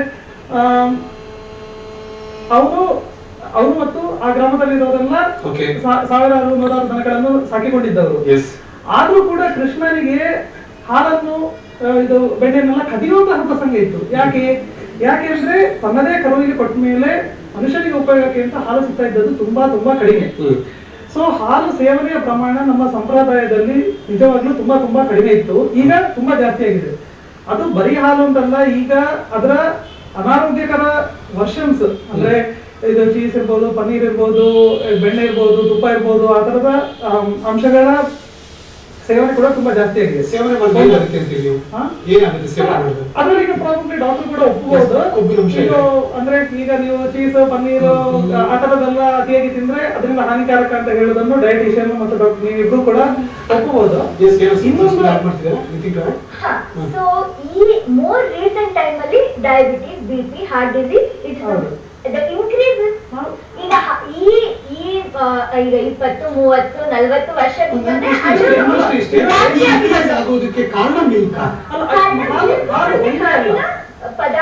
ಅವರು ಅವರು ಮತ್ತು ಆ ಗ್ರಾಮದಲ್ಲಿರೋರೆಲ್ಲ Okay. ಸಾ- ಸಾವಿರಾರು ನೂರಾರು ದನಗಳನ್ನು ಸಾಕಿಕೊಂಡಿದ್ದವರು ಎಸ್ ಆದ್ರೂ ಕೂಡ ಕೃಷ್ಣನಿಗೆ ಹಾಲನ್ನು ಆ, ಇದು ಬೆಣ್ಣೆನ್ನೆಲ್ಲ ಕದಿಯುವಂತಹ ಪ್ರಸಂಗ ಇತ್ತು ಯಾಕೆ ಯಾಕೆ ಅಂದ್ರೆ ತನ್ನದೇ ಕರುವಿಗೆ ಕೊಟ್ಟ ಮೇಲೆ ಮನುಷ್ಯನಿಗೆ ಉಪಯೋಗಕ್ಕೆ ಅಂತ ಹಾಲು ಸಿಗ್ತಾ ಇದ್ದದ್ದು ತುಂಬಾ ತುಂಬಾ ಕಡಿಮೆ ಹ್ಮ್. ಸೊ ಹಾಲು ಸೇವನೆಯ ಪ್ರಮಾಣ ನಮ್ಮ ಸಂಪ್ರದಾಯದಲ್ಲಿ ನಿಜವಾಗ್ಲೂ ತುಂಬಾ ತುಂಬಾ ಕಡಿಮೆ ಇತ್ತು ಈಗ ತುಂಬಾ ಜಾಸ್ತಿ ಆಗಿದೆ ಅದು ಬರೀ ಹಾಲು ಅಂತಲ್ಲ ಈಗ ಅದರ ಅನಾರೋಗ್ಯಕರ ವರ್ಷನ್ಸ್ ಅಂದ್ರೆ ಇದು ಚೀಸ್ ಇರ್ಬೋದು ಪನ್ನೀರ್ ಇರ್ಬೋದು ಬೆಣ್ಣೆ ಇರ್ಬೋದು ತುಪ್ಪ ಇರ್ಬೋದು ಆ ತರದ ಆಮ್, ಅಂಶಗಳ ಸೇವನೆ ಕೂಡ ತುಂಬಾ ಜಾಸ್ತಿ ಆಗಿದೆ ಸೇವನೆ ಮಾಡಿದ್ರೆ ಏನಾಗುತ್ತೆ ಅಂತೀವಿ ನೀವು ಹಾ? ಏನಾಗುತ್ತೆ ಸೇವನೆ ಮಾಡಿದ್ರೆ ಅದ್ರಲ್ಲಿ ಈಗ ಪ್ರಾಬಬ್ಲಿ ಡಾಕ್ಟರ್ ಕೂಡ ಒಪ್ಪಬಹುದು Yes, ಕೊಬ್ಬಿನ ಅಂಶ ಇದೆ. ಇದು ಅಂದ್ರೆ ಈಗ ನೀವು ಚೀಸ್ ಪನ್ನೀರ್ ಆ ತರದೆಲ್ಲ ಅತಿಯಾಗಿ ತಿಂದ್ರೆ ಅದರಿಂದ ಹಾನಿಕಾರಕ ಅಂತ ಹೇಳೋದನ್ನು ಡಯಟಿಷಿಯನ್ ಮತ್ತು ಡಾಕ್ಟರ್ ನೀವಿಬ್ರು ಕೂಡ ಒಪ್ಪಬಹುದು ಎಸ್ ಏನೋ ಇನ್ನೊಂದು ಸ್ಟಾರ್ಟ್ ಮಾಡ್ತಿದ್ದೀರಾ ನಿತಿನ್ ರಾವ್ ಸೊ ಈ ಮೋರ್ ರೀಸೆಂಟ್ ಟೈಮ್ ಅಲ್ಲಿ diabetes B P heart disease it's ಹೌದು. ಇನ್ಕ್ರೀಸ್ ಈಗ ಹ- ಈ ಈ ಆ, ಈಗ ಇಪ್ಪತ್ತು ಮೂವತ್ತು ನಲವತ್ತು ವರ್ಷದಿಂದಲೇ ಅದು ಇನ್ನಷ್ಟು ಇಷ್ಟೇ. ಈ increase ಆಗೋದಕ್ಕೆ ಕಾರಣ ಮಿಲ್ಕ ಅಲ್ಲ, ಅದು ಹಾಲು- ಹಾಲು ಒಂದೇ ಅಲ್ಲ. ಪದಾರ್ಥಗಳಿಂದ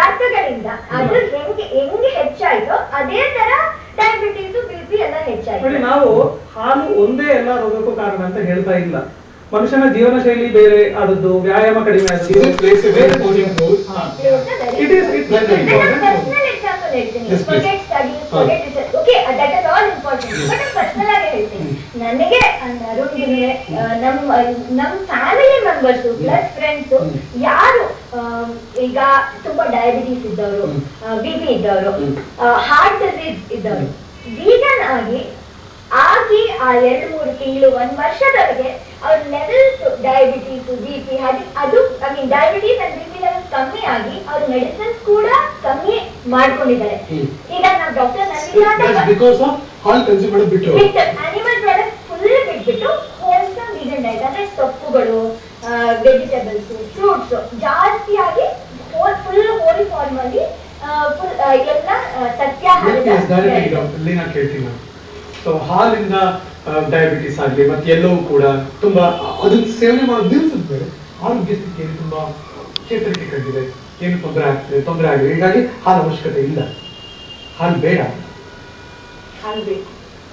ಇಂದ ಅದು ಹೆಂಗೆ ಹೆಂಗೆ ಹೆಚ್ಚಾಯ್ತೋ ಅದೇ ತರ ಡಯಾಬಿಟೀಸ್ ಬಿ ಪಿ ಎಲ್ಲ ನೋಡಿ ಹೆಚ್ಚಾಯ್ತು ನಾವು ಹಾಲು ಒಂದೇ ಎಲ್ಲ ರೋಗಕ್ಕೂ ಕಾರಣ ಅಂತ ಹೇಳ್ತಾ ಇಲ್ಲ ಮನುಷ್ಯನ ಜೀವನ ಶೈಲಿ ಬೇರೆ ಆದದ್ದು ವ್ಯಾಯಾಮ ಕಡಿಮೆ ಆದದ್ದು It plays a very important role. ಹಾ. It is a very It is- it is important. important. Then a personal example ಹೇಳ್ತೀನಿ. Yes, please. Forget studies, ಹಾ. forget research. Okay, uh, that is all important. But ನಾನು personal ಆಗಿ ಹೇಳ್ತೀನಿ. ನನಗೆ and ಅರುಣ್ಗೆ ಆ, ನಮ್ಮ ನಮ್ಮ ಫ್ಯಾಮಿಲಿ ಮೆಂಬರ್ಸ್ ಪ್ಲಸ್ ಫ್ರೆಂಡ್ಸ್ ಯಾರು ಆಮ್, ಈಗ ತುಂಬಾ ಡಯಾಬಿಟೀಸ್ ಇದ್ದವರು ಬಿ ಪಿ ಇದ್ದವರು ಹಾರ್ಟ್ ಡಿಸೀಸ್ ಇದ್ದವರು ವೀಗನ್ ಆಗಿ ಆಗಿ ಆ ಎರಡು ಮೂರು ತಿಂಗಳು ಒಂದ್ ವರ್ಷದವರೆಗೆ ಅವ್ರ ಲೆವೆಲ್ಸ್ ಡಯಾಬಿಟೀಸ್ ಬಿ ಪಿ ಅದು I mean diabetes and B P levels ಕಮ್ಮಿ ಆಗಿ ಅವ್ರ ಮೆಡಿಸಿನ್ಸ್ ಕೂಡ ಕಮ್ಮಿ ಮಾಡ್ಕೊಂಡಿದ್ದಾರೆ ಈಗ ನಾವು ಡಾಕ್ಟರ್ That's because of ಹಾಲು ಕನ್ಸ್ಯೂಮ್ ಮಾಡೋದು ಬಿಟ್ಟು ಬಿಟ್ಟು ಅನಿಮಲ್ ಪ್ರಾಡಕ್ಟ್ ಫುಲ್ ಬಿಟ್ಬಿಟ್ಟು ಹೋಲ್ಸಮ್ ವೀಗನ್ ಡೈಟ್ ಅಂದ್ರೆ ಸೊಪ್ಪುಗಳು ವೆಜಿಟೇಬಲ್ಸ್ ಫ್ರೂಟ್ಸ್ ಜಾಸ್ತಿಯಾಗಿ ಫುಲ್ ಹೋಲ್ ಫಾರ್ಮ್ ಅಲ್ಲಿ ಫುಲ್ ಎಲ್ಲ ಆ, ಸಸ್ಯಾಹಾರದ Yes, directly diet. Doctor Leena ಕೇಳ್ತೀನಿ ನಾನು ಸೊ ಹಾಲಿಂದ ಡಯಾಬಿಟಿಸ್ ಆಗಲಿ ಮತ್ತೆ ಎಲ್ಲವೂ ಕೂಡ ತುಂಬಾ ಅದನ್ನ ಸೇವನೆ ಮಾಡೋದು ನಿಲ್ಸಿದ ಮೇಲೆ ಆರೋಗ್ಯ ಸ್ಥಿತಿಯಲ್ಲಿ ತುಂಬಾ ಚೇತರಿಕೆ ಕಂಡಿದೆ ಏನು ತೊಂದರೆ ಆಗ್ತದೆ ತೊಂದರೆ ಆಗಿದೆ ಹೀಗಾಗಿ ಹಾಲು ಅವಶ್ಯಕತೆ ಇಲ್ಲ ಹಾಲು ಬೇಡ ಹಾಲು ಬೇಕು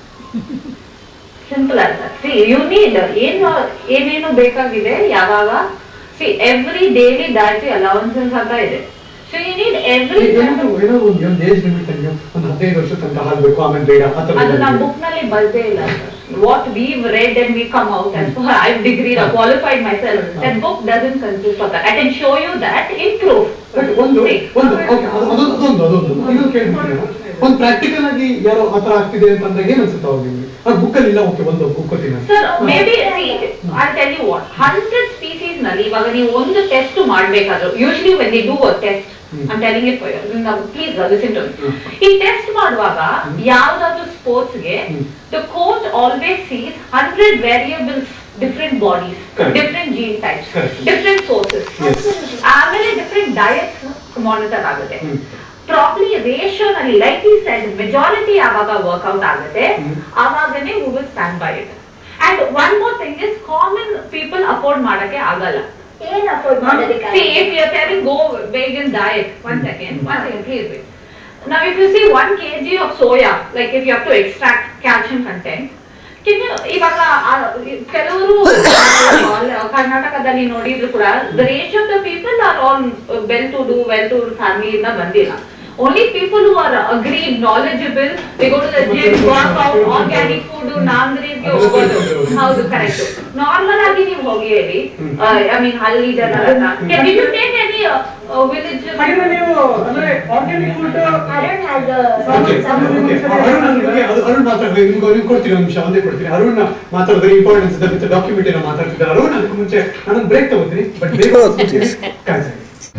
ಸಿಂಪಲ್ ಅಂತ ಸಿ ಯು ನೀಡ್ ಏನು ಏನೇನು ಬೇಕಾಗಿದೆ ಯಾವಾಗ see every daily dietary allowances ಅಂತ ಇದೆ ಸೊ ಯು ನೀಡ್ ಎವ್ರಿ ಏನಾದ್ರು ಏನಾದ್ರು ಒಂದು ಒಂದು ಏಜ್ ಲಿಮಿಟ್ ಅಲ್ಲಿ ಒಂದು ಹದಿನೈದು ವರ್ಷ ತನಕ ಹಾಲು ಬೇಕು ಆಮೇಲೆ ಬೇಡ ಆ ಥರ ಅದು ನಮ್ಮ ಏನಾದ್ರು ಬುಕ್ ನಲ್ಲಿ ಬರ್ದೇ ಇಲ್ಲ what we read and we come out and I degree qualified myself that book doesn't consist of that I can show you that in proof But ಒಂದು ಒಂದು okay, ಅದು- ಅದೊಂದು ಅದೊಂದು ಅದೊಂದು ಇನ್ನೊಂದು ಕೇಳ್ಬಿಡ್ತೀನಿ ನಾನು. ಒಂದು ಪ್ರಾಕ್ಟಿಕಲ್ ಆಗಿ ಯಾರೋ ಆ ಥರ ಆಗ್ತಿದೆ ಅಂತಂದಾಗ ಏನ್ ಅನ್ಸುತ್ತೆ ಅವಾಗ ನಿಮ್ಗೆ ಅದು ಬುಕ್ಕಲ್ಲಿ ಇಲ್ಲ ಓಕೆ ಒಂದು ಬುಕ್ಕೋತೀನಿ ನಾನು sir maybe I tell you what hundred species ನಲ್ಲಿ ಇವಾಗ ನೀವು ಒಂದು ಟೆಸ್ಟ್ ಮಾಡ್ಬೇಕಾದ್ರು usually when the do a test I'm telling it please listen to ಈ ಟೆಸ್ಟ್ ಮಾಡುವಾಗ ಯಾವ್ದಾದ್ರು ಸ್ಪೋರ್ಟ್ಸ್ ಗೆ the coach always sees hundred variables different bodies Correct. Different gene types Correct. Different sources Yes. ಆಮೇಲೆ different diets monitor ಆಗುತ್ತೆ ಹ್ಮ್. Probably ratio ನಲ್ಲಿ like ಈ side majority ಯಾವಾಗ ವರ್ಕ್ಔಟ್ ಆಗುತ್ತೆ ಆವಾಗನೇ V will stand by it and one more thing is common people afford ಮಾಡಕ್ಕೆ ಆಗಲ್ಲ ಏನ್ ಅಫೋರ್ಡ್ See, ಮಾಡೋದಕ್ಕೆ if you're telling go vegan diet, one second, one second, please wait. Now, if you see one kg of soya, like if you have to extract calcium content, can you, ಇವಾಗ ಆ, ಕೆಲವರು ಕರ್ನಾಟಕದಲ್ಲಿ ನೋಡಿದ್ರು ಕೂಡ the ratio of the people are all well to do well to family ಇಂದ ಬಂದಿಲ್ಲ only people who are agreed knowledgeable they go to the gym work out organic food ನಾಂದ್ರಿಗೆ ಹೋಗೋದು ಹೌದು ಕರೆಕ್ಟ್ ನಾರ್ಮಲ್ ಆಗಿ ನೀವು ಹೋಗಿ ಹೇಳಿ ಐ ಮೀನ್ ಹಳ್ಳಿ ಜನರ can you take any village ಹಾಗಿದ್ರೆ ನೀವು ಅಂದ್ರೆ organic food Arun has Okay, okay. Arun ನನ್ಗೆ ಅದು- ಅರುಣ್ ಮಾತಾಡ್ಬೇಕು ನಿಮ್ಗೆ ಅವ್ರಿಗೆ ಕೊಡ್ತೀನಿ ಒಂದು ನಿಮಿಷ ಒಂದೇ ಕೊಡ್ತೀನಿ ಅರುಣ್ ಮಾತಾಡಿದ್ರೆ ಇಂಪಾರ್ಟೆನ್ಸ್ ಇದೆ ವಿತ್ ಡಾಕ್ಯುಮೆಂಟ್ ಏನೋ ಮಾತಾಡ್ತಿದ್ದಾರೆ ಅರುಣ್ ಅದಕ್ಕೆ ಮುಂಚೆ ನಾನೊಂದು ಬ್ರೇಕ್ ತಗೋತೀನಿ ಬಟ್ ಬ್ರೇಕ್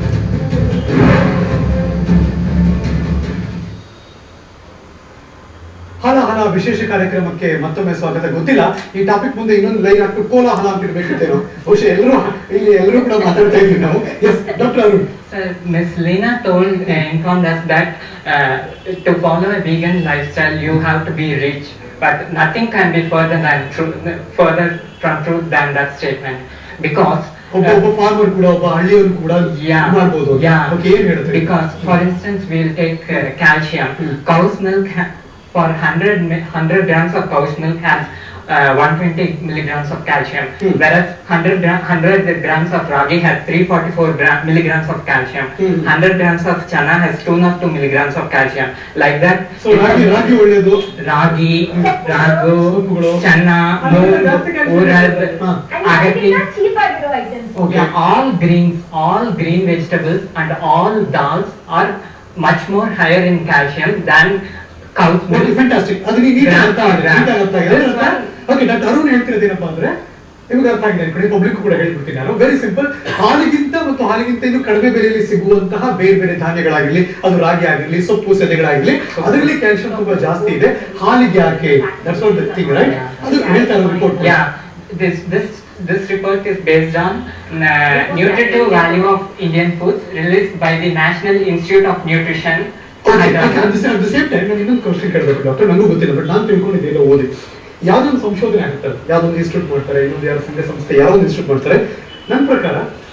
ಹಲ ಹಲ ವಿಶೇಷ ಕಾರ್ಯಕ್ರಮಕ್ಕೆ ಮತ್ತೊಮ್ಮೆ ಸ್ವಾಗತ ಗೊತ್ತಿಲ್ಲ ಈ ಟಾಪಿಕ್ ಮುಂದೆ ಇನ್ನೊಂದು ಲೈನ್ ಹಾಕ್ಬಿಟ್ಟು ಕೋಲ ಹಲ ಅಂತಿರ್ಬೇಕಿತ್ತೇನೋ ಬಹುಶಃ ಎಲ್ಲರೂ ಇಲ್ಲಿ ಎಲ್ಲರೂ ಕೂಡ ಮಾತಾಡ್ತಾ ಇದ್ವಿ ನಾವು yes doctor Arun Sir, Miss Lena told, uh, informed us that uh, to follow a vegan lifestyle, you have to be rich. But nothing can be further than truth, further from truth than that statement, because. ಒಬ್ಬ uh, ಒಬ್ಬ farmer ಕೂಡ ಒಬ್ಬ ಹಳ್ಳಿಯವರು ಕೂಡ yeah, ಮಾಡ್ಬೋದು yeah. Okay ಏನ್ ಹೇಳ್ತಾರೆ Because, for instance, we'll take uh, calcium. Hmm. Cow's milk ha- for 100, mi- 100 grams of cow's milk has uh, 120 milligrams of calcium, Hmm. whereas 100, gra- 100 grams of ragi has 344 gra- milligrams of calcium. Hmm. 100 grams of chana has 202 milligrams of calcium. Like that, so ragi ragi ಒಳ್ಳೇದು ragi, ragu, ಸೊಪ್ಪುಗಳು. chana, ಅದೆಲ್ಲ moong, ಜಾಸ್ತಿ calcium urad, ಇರುತ್ತೆ. ಹಾ. agati. Cheap ಆಗಿರೋ items Okay, all greens, all green vegetables and all dals are much more higher in calcium than cow's milk. Fantastic ಅದು ನೀವು ನೀಟಾಗಿ ಅರ್ಥ ಆಗಿದೆ Grand. ನೀಟಾಗಿ ಅರ್ಥ ಆಗಿದೆ ಓಕೆ ಡಾಕ್ಟರ್ ಅರುಣ್ ಹೇಳ್ತಿರೋದು ಏನಪ್ಪಾ ಅಂದ್ರೆ ನಿಮ್ಗೆ ಅರ್ಥ ಆಗಿದೆ ಅನ್ಕೊಳ್ಳಿ ಪಬ್ಲಿಕ್ ಕೂಡ ಹೇಳ್ಬಿಡ್ತೀನಿ ನಾನು ವೆರಿ ಸಿಂಪಲ್ ಹಾಲಿಗಿಂತ ಮತ್ತು ಹಾಲಿಗಿಂತ ಇನ್ನು ಕಡಿಮೆ ಬೆಲೆಯಲ್ಲಿ ಸಿಗುವಂತಹ ಬೇರೆ ಬೇರೆ ಧಾನ್ಯಗಳಾಗಿರ್ಲಿ ಅದು ರಾಗಿ ಆಗಿರ್ಲಿ ಸೊಪ್ಪು ಸೆದೆಗಳಾಗಿರ್ಲಿ ಅದರಲ್ಲಿ ಕ್ಯಾಲ್ಸಿಯಂ ತುಂಬಾ ಜಾಸ್ತಿ ಇದೆ ಹಾಲಿಗೆ ಯಾಕೆ that's all the thing right ಅದು ಹೇಳ್ತಾ ಇರೋ report Yeah, this this this report is based on uh, nutritive value of Indian foods released by the National Institute of Nutrition. Hyderabad. At the same time ನಾನು ಇನ್ನೊಂದು question ಕೇಳಬೇಕು doctor ನನಗೂ ಗೊತ್ತಿಲ್ಲ but ನಾನು ತಿಳ್ಕೊಂಡಿದ್ದೆ ಎಲ್ಲೋ ಓದಿ ಯಾವ್ದೊಂದು ಸಂಶೋಧನೆ ಆಗುತ್ತೆ ಯಾವ್ದೊಂದು ಇನ್ಸ್ಟಿಟ್ಯೂಟ್ ಮಾಡ್ತಾರೆ ಇನ್ನೊಂದು ಯಾರು ಸಂಘ ಸಂಸ್ಥೆ ಯಾರೋ ಒಂದು ಇನ್ಸ್ಟಿಟ್ಯೂಟ್ ಮಾಡ್ತಾರೆ ನನ್ನ ಪ್ರಕಾರ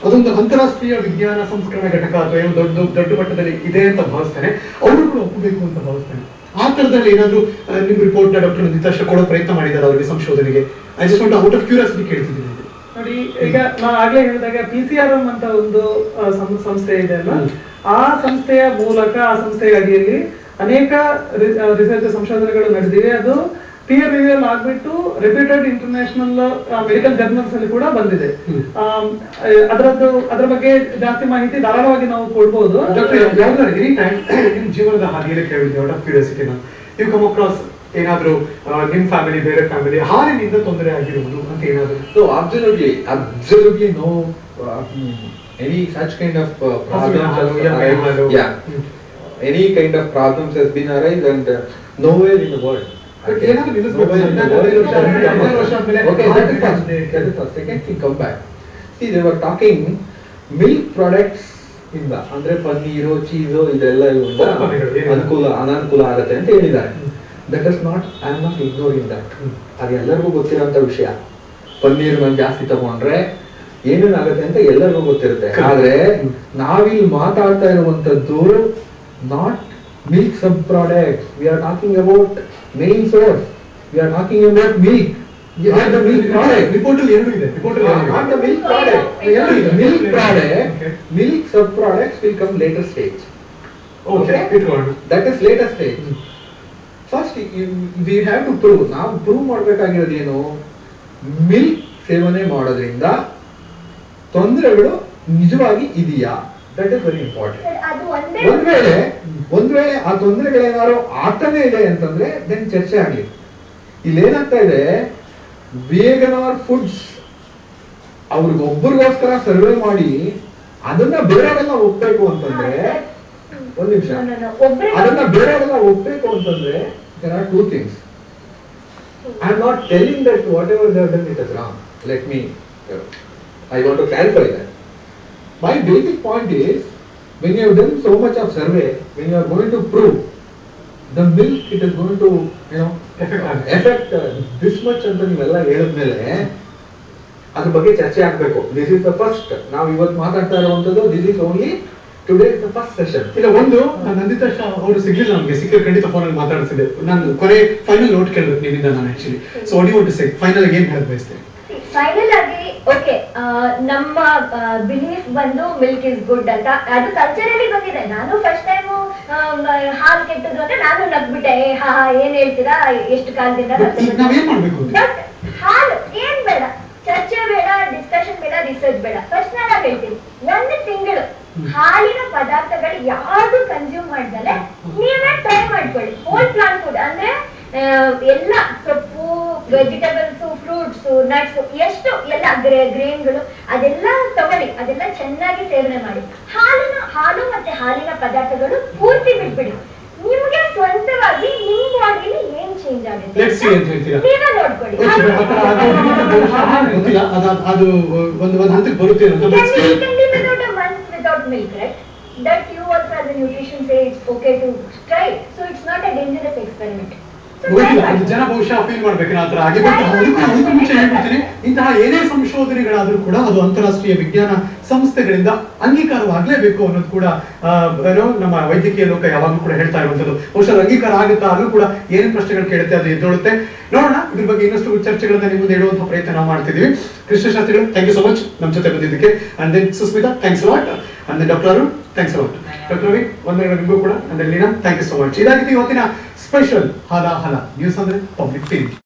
ಅದೊಂದು ಅಂತಾರಾಷ್ಟ್ರೀಯ ವಿಜ್ಞಾನ ಸಂಸ್ಕರಣಾ ಘಟಕ ಅಥವಾ ಏನೋ ದೊಡ್ಡ ದೊಡ್ಡ ಮಟ್ಟದಲ್ಲಿ ಇದೆ ಅಂತ ಭಾವಿಸ್ತಾನೆ ಅವರು ಕೂಡ ಒಪ್ಪಬೇಕು ಅಂತ ಭಾವಿಸ್ತಾನೆ ಆ ತರದಲ್ಲಿ ಏನಾದ್ರು ಆ, ನಿಮ್ ರಿಪೋರ್ಟ್ ನ ಡಾಕ್ಟರ್ ನಿತಾಶ ಕೊಡೋ ಪ್ರಯತ್ನ ಮಾಡಿದ್ದಾರೆ ಅವರಿಗೆ ಸಂಶೋಧನೆಗೆ I just want out of curiosity ಕೇಳ್ತಿದ್ದೀನಿ ನಾನು. ನೋಡಿ ಈಗ ನಾನು ಆಗ್ಲೇ ಹೇಳಿದಾಗ ಪಿ ಸಿ ಆರ್ ಎಂ ಅಂತ ಒಂದು ಆ, ಸಂ- ಸಂಸ್ಥೆ ಇದೆ ಅಲ್ಲ ಹ್ಮ್. ಆ ಸಂಸ್ಥೆಯ ಮೂಲಕ ಆ ಸಂಸ್ಥೆಯ ಅಡಿಯಲ್ಲಿ ಅನೇಕ ರಿಸರ್ಚ್ ಸಂಶೋಧನೆಗಳು ನಡೆದಿವೆ ಅದು ಪಿಯರ್ ರಿವ್ಯೂ ಆಗ್ಬಿಟ್ಟು ರೆಪ್ಯೂಟೆಡ್ ಇಂಟರ್ನ್ಯಾಷನಲ್ ಮೆಡಿಕಲ್ ಜರ್ನಲ್ಸ್ ಅಲ್ಲಿ ಕೂಡ ಬಂದಿದೆ ಹ್ಮ್. ಆಮ್, ಆ, ಅದರದ್ದು ಅದರ ಬಗ್ಗೆ ಜಾಸ್ತಿ ಮಾಹಿತಿ ಧಾರಾಳವಾಗಿ ನಾವು ಕೊಡ್ಬೋದು ಡಾಕ್ಟರ್ ಯಾವ್ದಾದ್ರು ಎನಿ ಟೈಮ್ ನಿಮ್ ಜೀವನದ ಹಾದಿಯಲ್ಲಿ ಕೇಳಿದ್ದೆ out of curiosity you come across ಏನಾದ್ರು ಆ, ನಿಮ್ ಫ್ಯಾಮಿಲಿ ಬೇರೆ ಫ್ಯಾಮಿಲಿ ಹಾಲಿನಿಂದ ತೊಂದರೆ ಆಗಿರುವುದು ಅಂತ ಏನಾದ್ರು No, absolutely, absolutely no uh, hmm, any such kind of uh, problems. Hospital, has yeah, arise. yeah. Yeah, any kind of problems has been arise and uh, nowhere in the world. But Okay. ಏನಾದ್ರು ನಿಲ್ಲಿಸ್ಬೇಕು Nowhere in the sir. world. ಹದಿನೈದು ವರ್ಷ ಆದ್ಮೇಲೆ, ಹದಿನೈದು ವರ್ಷ ಆದ್ಮೇಲೆ Okay, that is first. ಹಾಗೆ That is first. Second thing, come back. See, they were talking milk products ಇಂದ ಅಂದ್ರೆ ಪನ್ನೀರು ಚೀಸು ಇದೆಲ್ಲ ಇವುಂದ ಉತ್ಪನ್ನಗಳು, ಏನಿದೆ? ಅನುಕೂಲ ಅನಾನುಕೂಲ ಆಗತ್ತೆ ಅಂತ ಹೇಳಿದ್ದಾರೆ that is not I am not ignoring that ಅದು ಎಲ್ಲರಿಗೂ ಗೊತ್ತಿರೋಂಥ ವಿಷಯ ಪನ್ನೀರ್ ನಾನು ಜಾಸ್ತಿ ತಗೊಂಡ್ರೆ ಏನೇನಾಗುತ್ತೆ ಅಂತ ಎಲ್ಲರಿಗೂ ಗೊತ್ತಿರುತ್ತೆ Correct. ಆದ್ರೆ ಹ್ಮ್. ನಾವಿಲ್ಲಿ ಮಾತಾಡ್ತಾ ಇರುವಂತದ್ದು not milk sub products we are talking about main source we are talking about milk milk product report ಅಲ್ಲಿ ಎರಡು ಇದೆ report not the milk product. Milk product, milk sub-products will come later stage. Okay ಇಟ್ಕೊಳ್ಳೋಣ That is later stage. First, you- we have to prove. ನಾವು prove ಮಾಡಬೇಕಾಗಿರೋದು ಏನು milk ಸೇವನೆ ಮಾಡೋದ್ರಿಂದ ತೊಂದರೆಗಳು ನಿಜವಾಗಿ ಇದೆಯಾ ದಟ್ ಇಸ್ ವೆರಿ ಇಂಪಾರ್ಟೆಂಟ್ ಅದು ಒಂದೇ ಒಂದ್ ವೇಳೆ ಒಂದ್ ವೇಳೆ ಆ ತೊಂದರೆಗಳೇನಾದ್ರು ಆಗ್ತಾನೆ ಇದೆ ಅಂತಂದ್ರೆ ದೆನ್ ಚರ್ಚೆ ಆಗ್ಲಿ ಇಲ್ಲಿ ಏನಾಗ್ತಾ ಇದೆ ವೇಗನಾರ್ ಫುಡ್ಸ್ ಅವ್ರಿಗೊಬ್ಬರಿಗೋಸ್ಕರ ಸರ್ವೆ ಮಾಡಿ ಅದನ್ನ ಬೇರೆಯವರೆಲ್ಲ ಒಪ್ಬೇಕು ಅಂತಂದ್ರೆ ಒಂದ್ ನಿಮಿಷ ಒಬ್ಬರೇ ಅದನ್ನ ಬೇರೆಯವರೆಲ್ಲ ಒಪ್ಬೇಕು ಅಂತಂದ್ರೆ there are two things I am not telling that whatever they've done it is wrong let me I want to clarify that My basic point is, when you have done so much of survey, when you are going to prove the milk, it is going to, you know, Affect ಆಗುತ್ತೆ. affect uh, this much ಅಂತ ನೀವೆಲ್ಲ ಹೇಳಿದ್ಮೇಲೆ ಅದ್ರ ಬಗ್ಗೆ ಚರ್ಚೆ ಆಗ್ಬೇಕು this is the first ನಾವು ಇವತ್ತು ಮಾತಾಡ್ತಾ ಇರುವಂತದ್ದು this is only today is the first session ಇಲ್ಲ ಒಂದು ನಂದಿತಾ ಶಾ ಅವರು ಸಿಗ್ಲಿಲ್ಲ ನಮಗೆ ಸಿಕ್ಕರೆ ಖಂಡಿತ ಫೋನಲ್ಲಿ ಮಾತಾಡಿಸಿದೆ ನಾನು ಕೊನೆ ಫೈನಲ್ ನೋಟ್ ಕೇಳಬೇಕು ನಿಮ್ಮಿಂದ ನಾನು actually so what you want to say final ಆಗಿ ಏನ್ ಹೇಳಕ್ ಬಯಸ್ತೇನೆ ಫೈನಲ್ ಆಗಿ ಓಕೆ ನಮ್ಮ ಬಿಲೀಫ್ ಬಂದು ಮಿಲ್ಕ್ ಇಸ್ ಗುಡ್ ಅಂತ ಅದು ಕಲ್ಚರಲ್ಲಿ ಬಂದಿದೆ ನಾನು ಫಸ್ಟ್ ಟೈಮ್ ಹಾಲು ಕೆಟ್ಟದ್ದು ಅಂದ್ರೆ ನಾನು ನಗ್ಬಿಟ್ಟೆ ಏ, ಹಾ ಹಾ ಏನ್ ಹೇಳ್ತೀರಾ ಎಷ್ಟು ಕಾಲದಿಂದ But ಈಗ ನಾವೇನ್ ಮಾಡ್ಬೇಕು ಅಂತ? ಬಟ್ ಹಾಲು ಏನ್ ಬೇಡ ಚರ್ಚೆ ಬೇಡ ಡಿಸ್ಕಷನ್ ಬೇಡ ರಿಸರ್ಚ್ ಬೇಡ ಪರ್ಸನಲ್ ಆಗಿ ಹೇಳ್ತೀನಿ ಒಂದು ತಿಂಗಳು ಹಾಲಿನ ಪದಾರ್ಥಗಳು ಯಾವ್ದು ಕನ್ಸ್ಯೂಮ್ ಮಾಡ್ದಲೆ ನೀವೇ ಟ್ರೈ ಮಾಡ್ಕೊಳ್ಳಿ ಹೋಲ್ ಪ್ಲಾಂಟ್ ಫುಡ್ ಅಂದ್ರೆ ಆ, ಎಲ್ಲ ಸೊಪ್ಪು ವೆಜಿಟೇಬಲ್ಸ್ ಫ್ರೂಟ್ಸ್ ನಟ್ಸ್ ಎಷ್ಟು ಎಲ್ಲ ಗ್ರೇನ್ಗಳು ಅದೆಲ್ಲ ತಗೊಳ್ಳಿ ಅದೆಲ್ಲ ಚೆನ್ನಾಗಿ ಸೇವನೆ ಮಾಡಿ ಹಾಲಿನ ಹಾಲು ಮತ್ತೆ ಹಾಲಿನ ಪದಾರ್ಥಗಳು ಪೂರ್ತಿ ಬಿಟ್ಬಿಡಿ ನಿಮ್ಗೆ ಸ್ವಂತವಾಗಿ ನಿಮ್ ಬಾಡಿಲಿ ಏನ್ ಚೇಂಜ್ Let's see ಅಂತ ಹೇಳ್ತೀರಾ? ಆಗುತ್ತೆ ನೀವೇ ನೋಡ್ಕೊಳ್ಳಿ Okay, but ಆ ಥರ ಅದು ನಿಮ್ಗೆ ಬಹುಶಃ ಗೊತ್ತಿಲ್ಲ ಅದು ಅದು ಒಂದು ಒಂದು ಹಂತಕ್ಕೆ ಬರುತ್ತೆ ಅಂತ Can but we, still- can live without a month without milk, right? That you also as a nutrition say it's okay to try. So it's not a dangerous experiment. So ಗೊತ್ತಿಲ್ಲ try ಅದು it. ಜನ ಬಹುಶಃ feel ಮಾಡ್ಬೇಕು ಆ ಥರ ಹಾಗೆ but ಅದಕ್ಕೂ ಅದಕ್ಕೂ ಮುಂಚೆ ಹೇಳ್ಬಿಡ್ತೀನಿ ಇಂತಹ ಏನೇ ಸಂಶೋಧನೆಗಳಾದ್ರೂ ಕೂಡ ಅದು ಅಂತಾರಾಷ್ಟ್ರೀಯ ವಿಜ್ಞಾನ ಸಂಸ್ಥೆಗಳಿಂದ ಅಂಗೀಕಾರವಾಗಲೇಬೇಕು ಅನ್ನೋದು ಕೂಡ ಆ, ಏನೋ ನಮ್ಮ ವೈದ್ಯಕೀಯ ಲೋಕ ಯಾವಾಗಲೂ ಕೂಡ ಹೇಳ್ತಾ ಇರುವಂತದ್ದು ಬಹುಶಃ ಅದು ಅಂಗೀಕಾರ ಆಗುತ್ತಾ ಅಲ್ಲೂ ಕೂಡ ಏನೇನು ಪ್ರಶ್ನೆಗಳು ಕೇಳುತ್ತೆ ಅದು ಎದ್ದೊಳುತ್ತೆ ನೋಡೋಣ ಇದ್ರ ಬಗ್ಗೆ ಇನ್ನಷ್ಟು ಚರ್ಚೆಗಳನ್ನ ನಿಮ್ಮ ಮುಂದೆ ಇಡುವಂತಹ ಪ್ರಯತ್ನ ನಾವು ಮಾಡ್ತಿದೀವಿ ಕೃಷ್ಣ ಶಾಸ್ತ್ರಿಗಳು ಥ್ಯಾಂಕ್ ಯು ಸೊ ಮಚ್ ನಮ್ಮ ಜೊತೆ ಬಂದಿದ್ದಕ್ಕೆ and then Sushmita thanks lot and then doctor Arun thanks lot doctor Ravi ಒಂದೇ ನಿಮಗೂ ಕೂಡ and Leena thank you so much ಇದಾಗಿತ್ತು ಇವತ್ತಿನ ಸ್ಪೆಷಲ್ ಹಲ ಹಲ ನ್ಯೂಸ್ ಅಂದ್ರೆ ಪಬ್ಲಿಕ್ ಟಿವಿ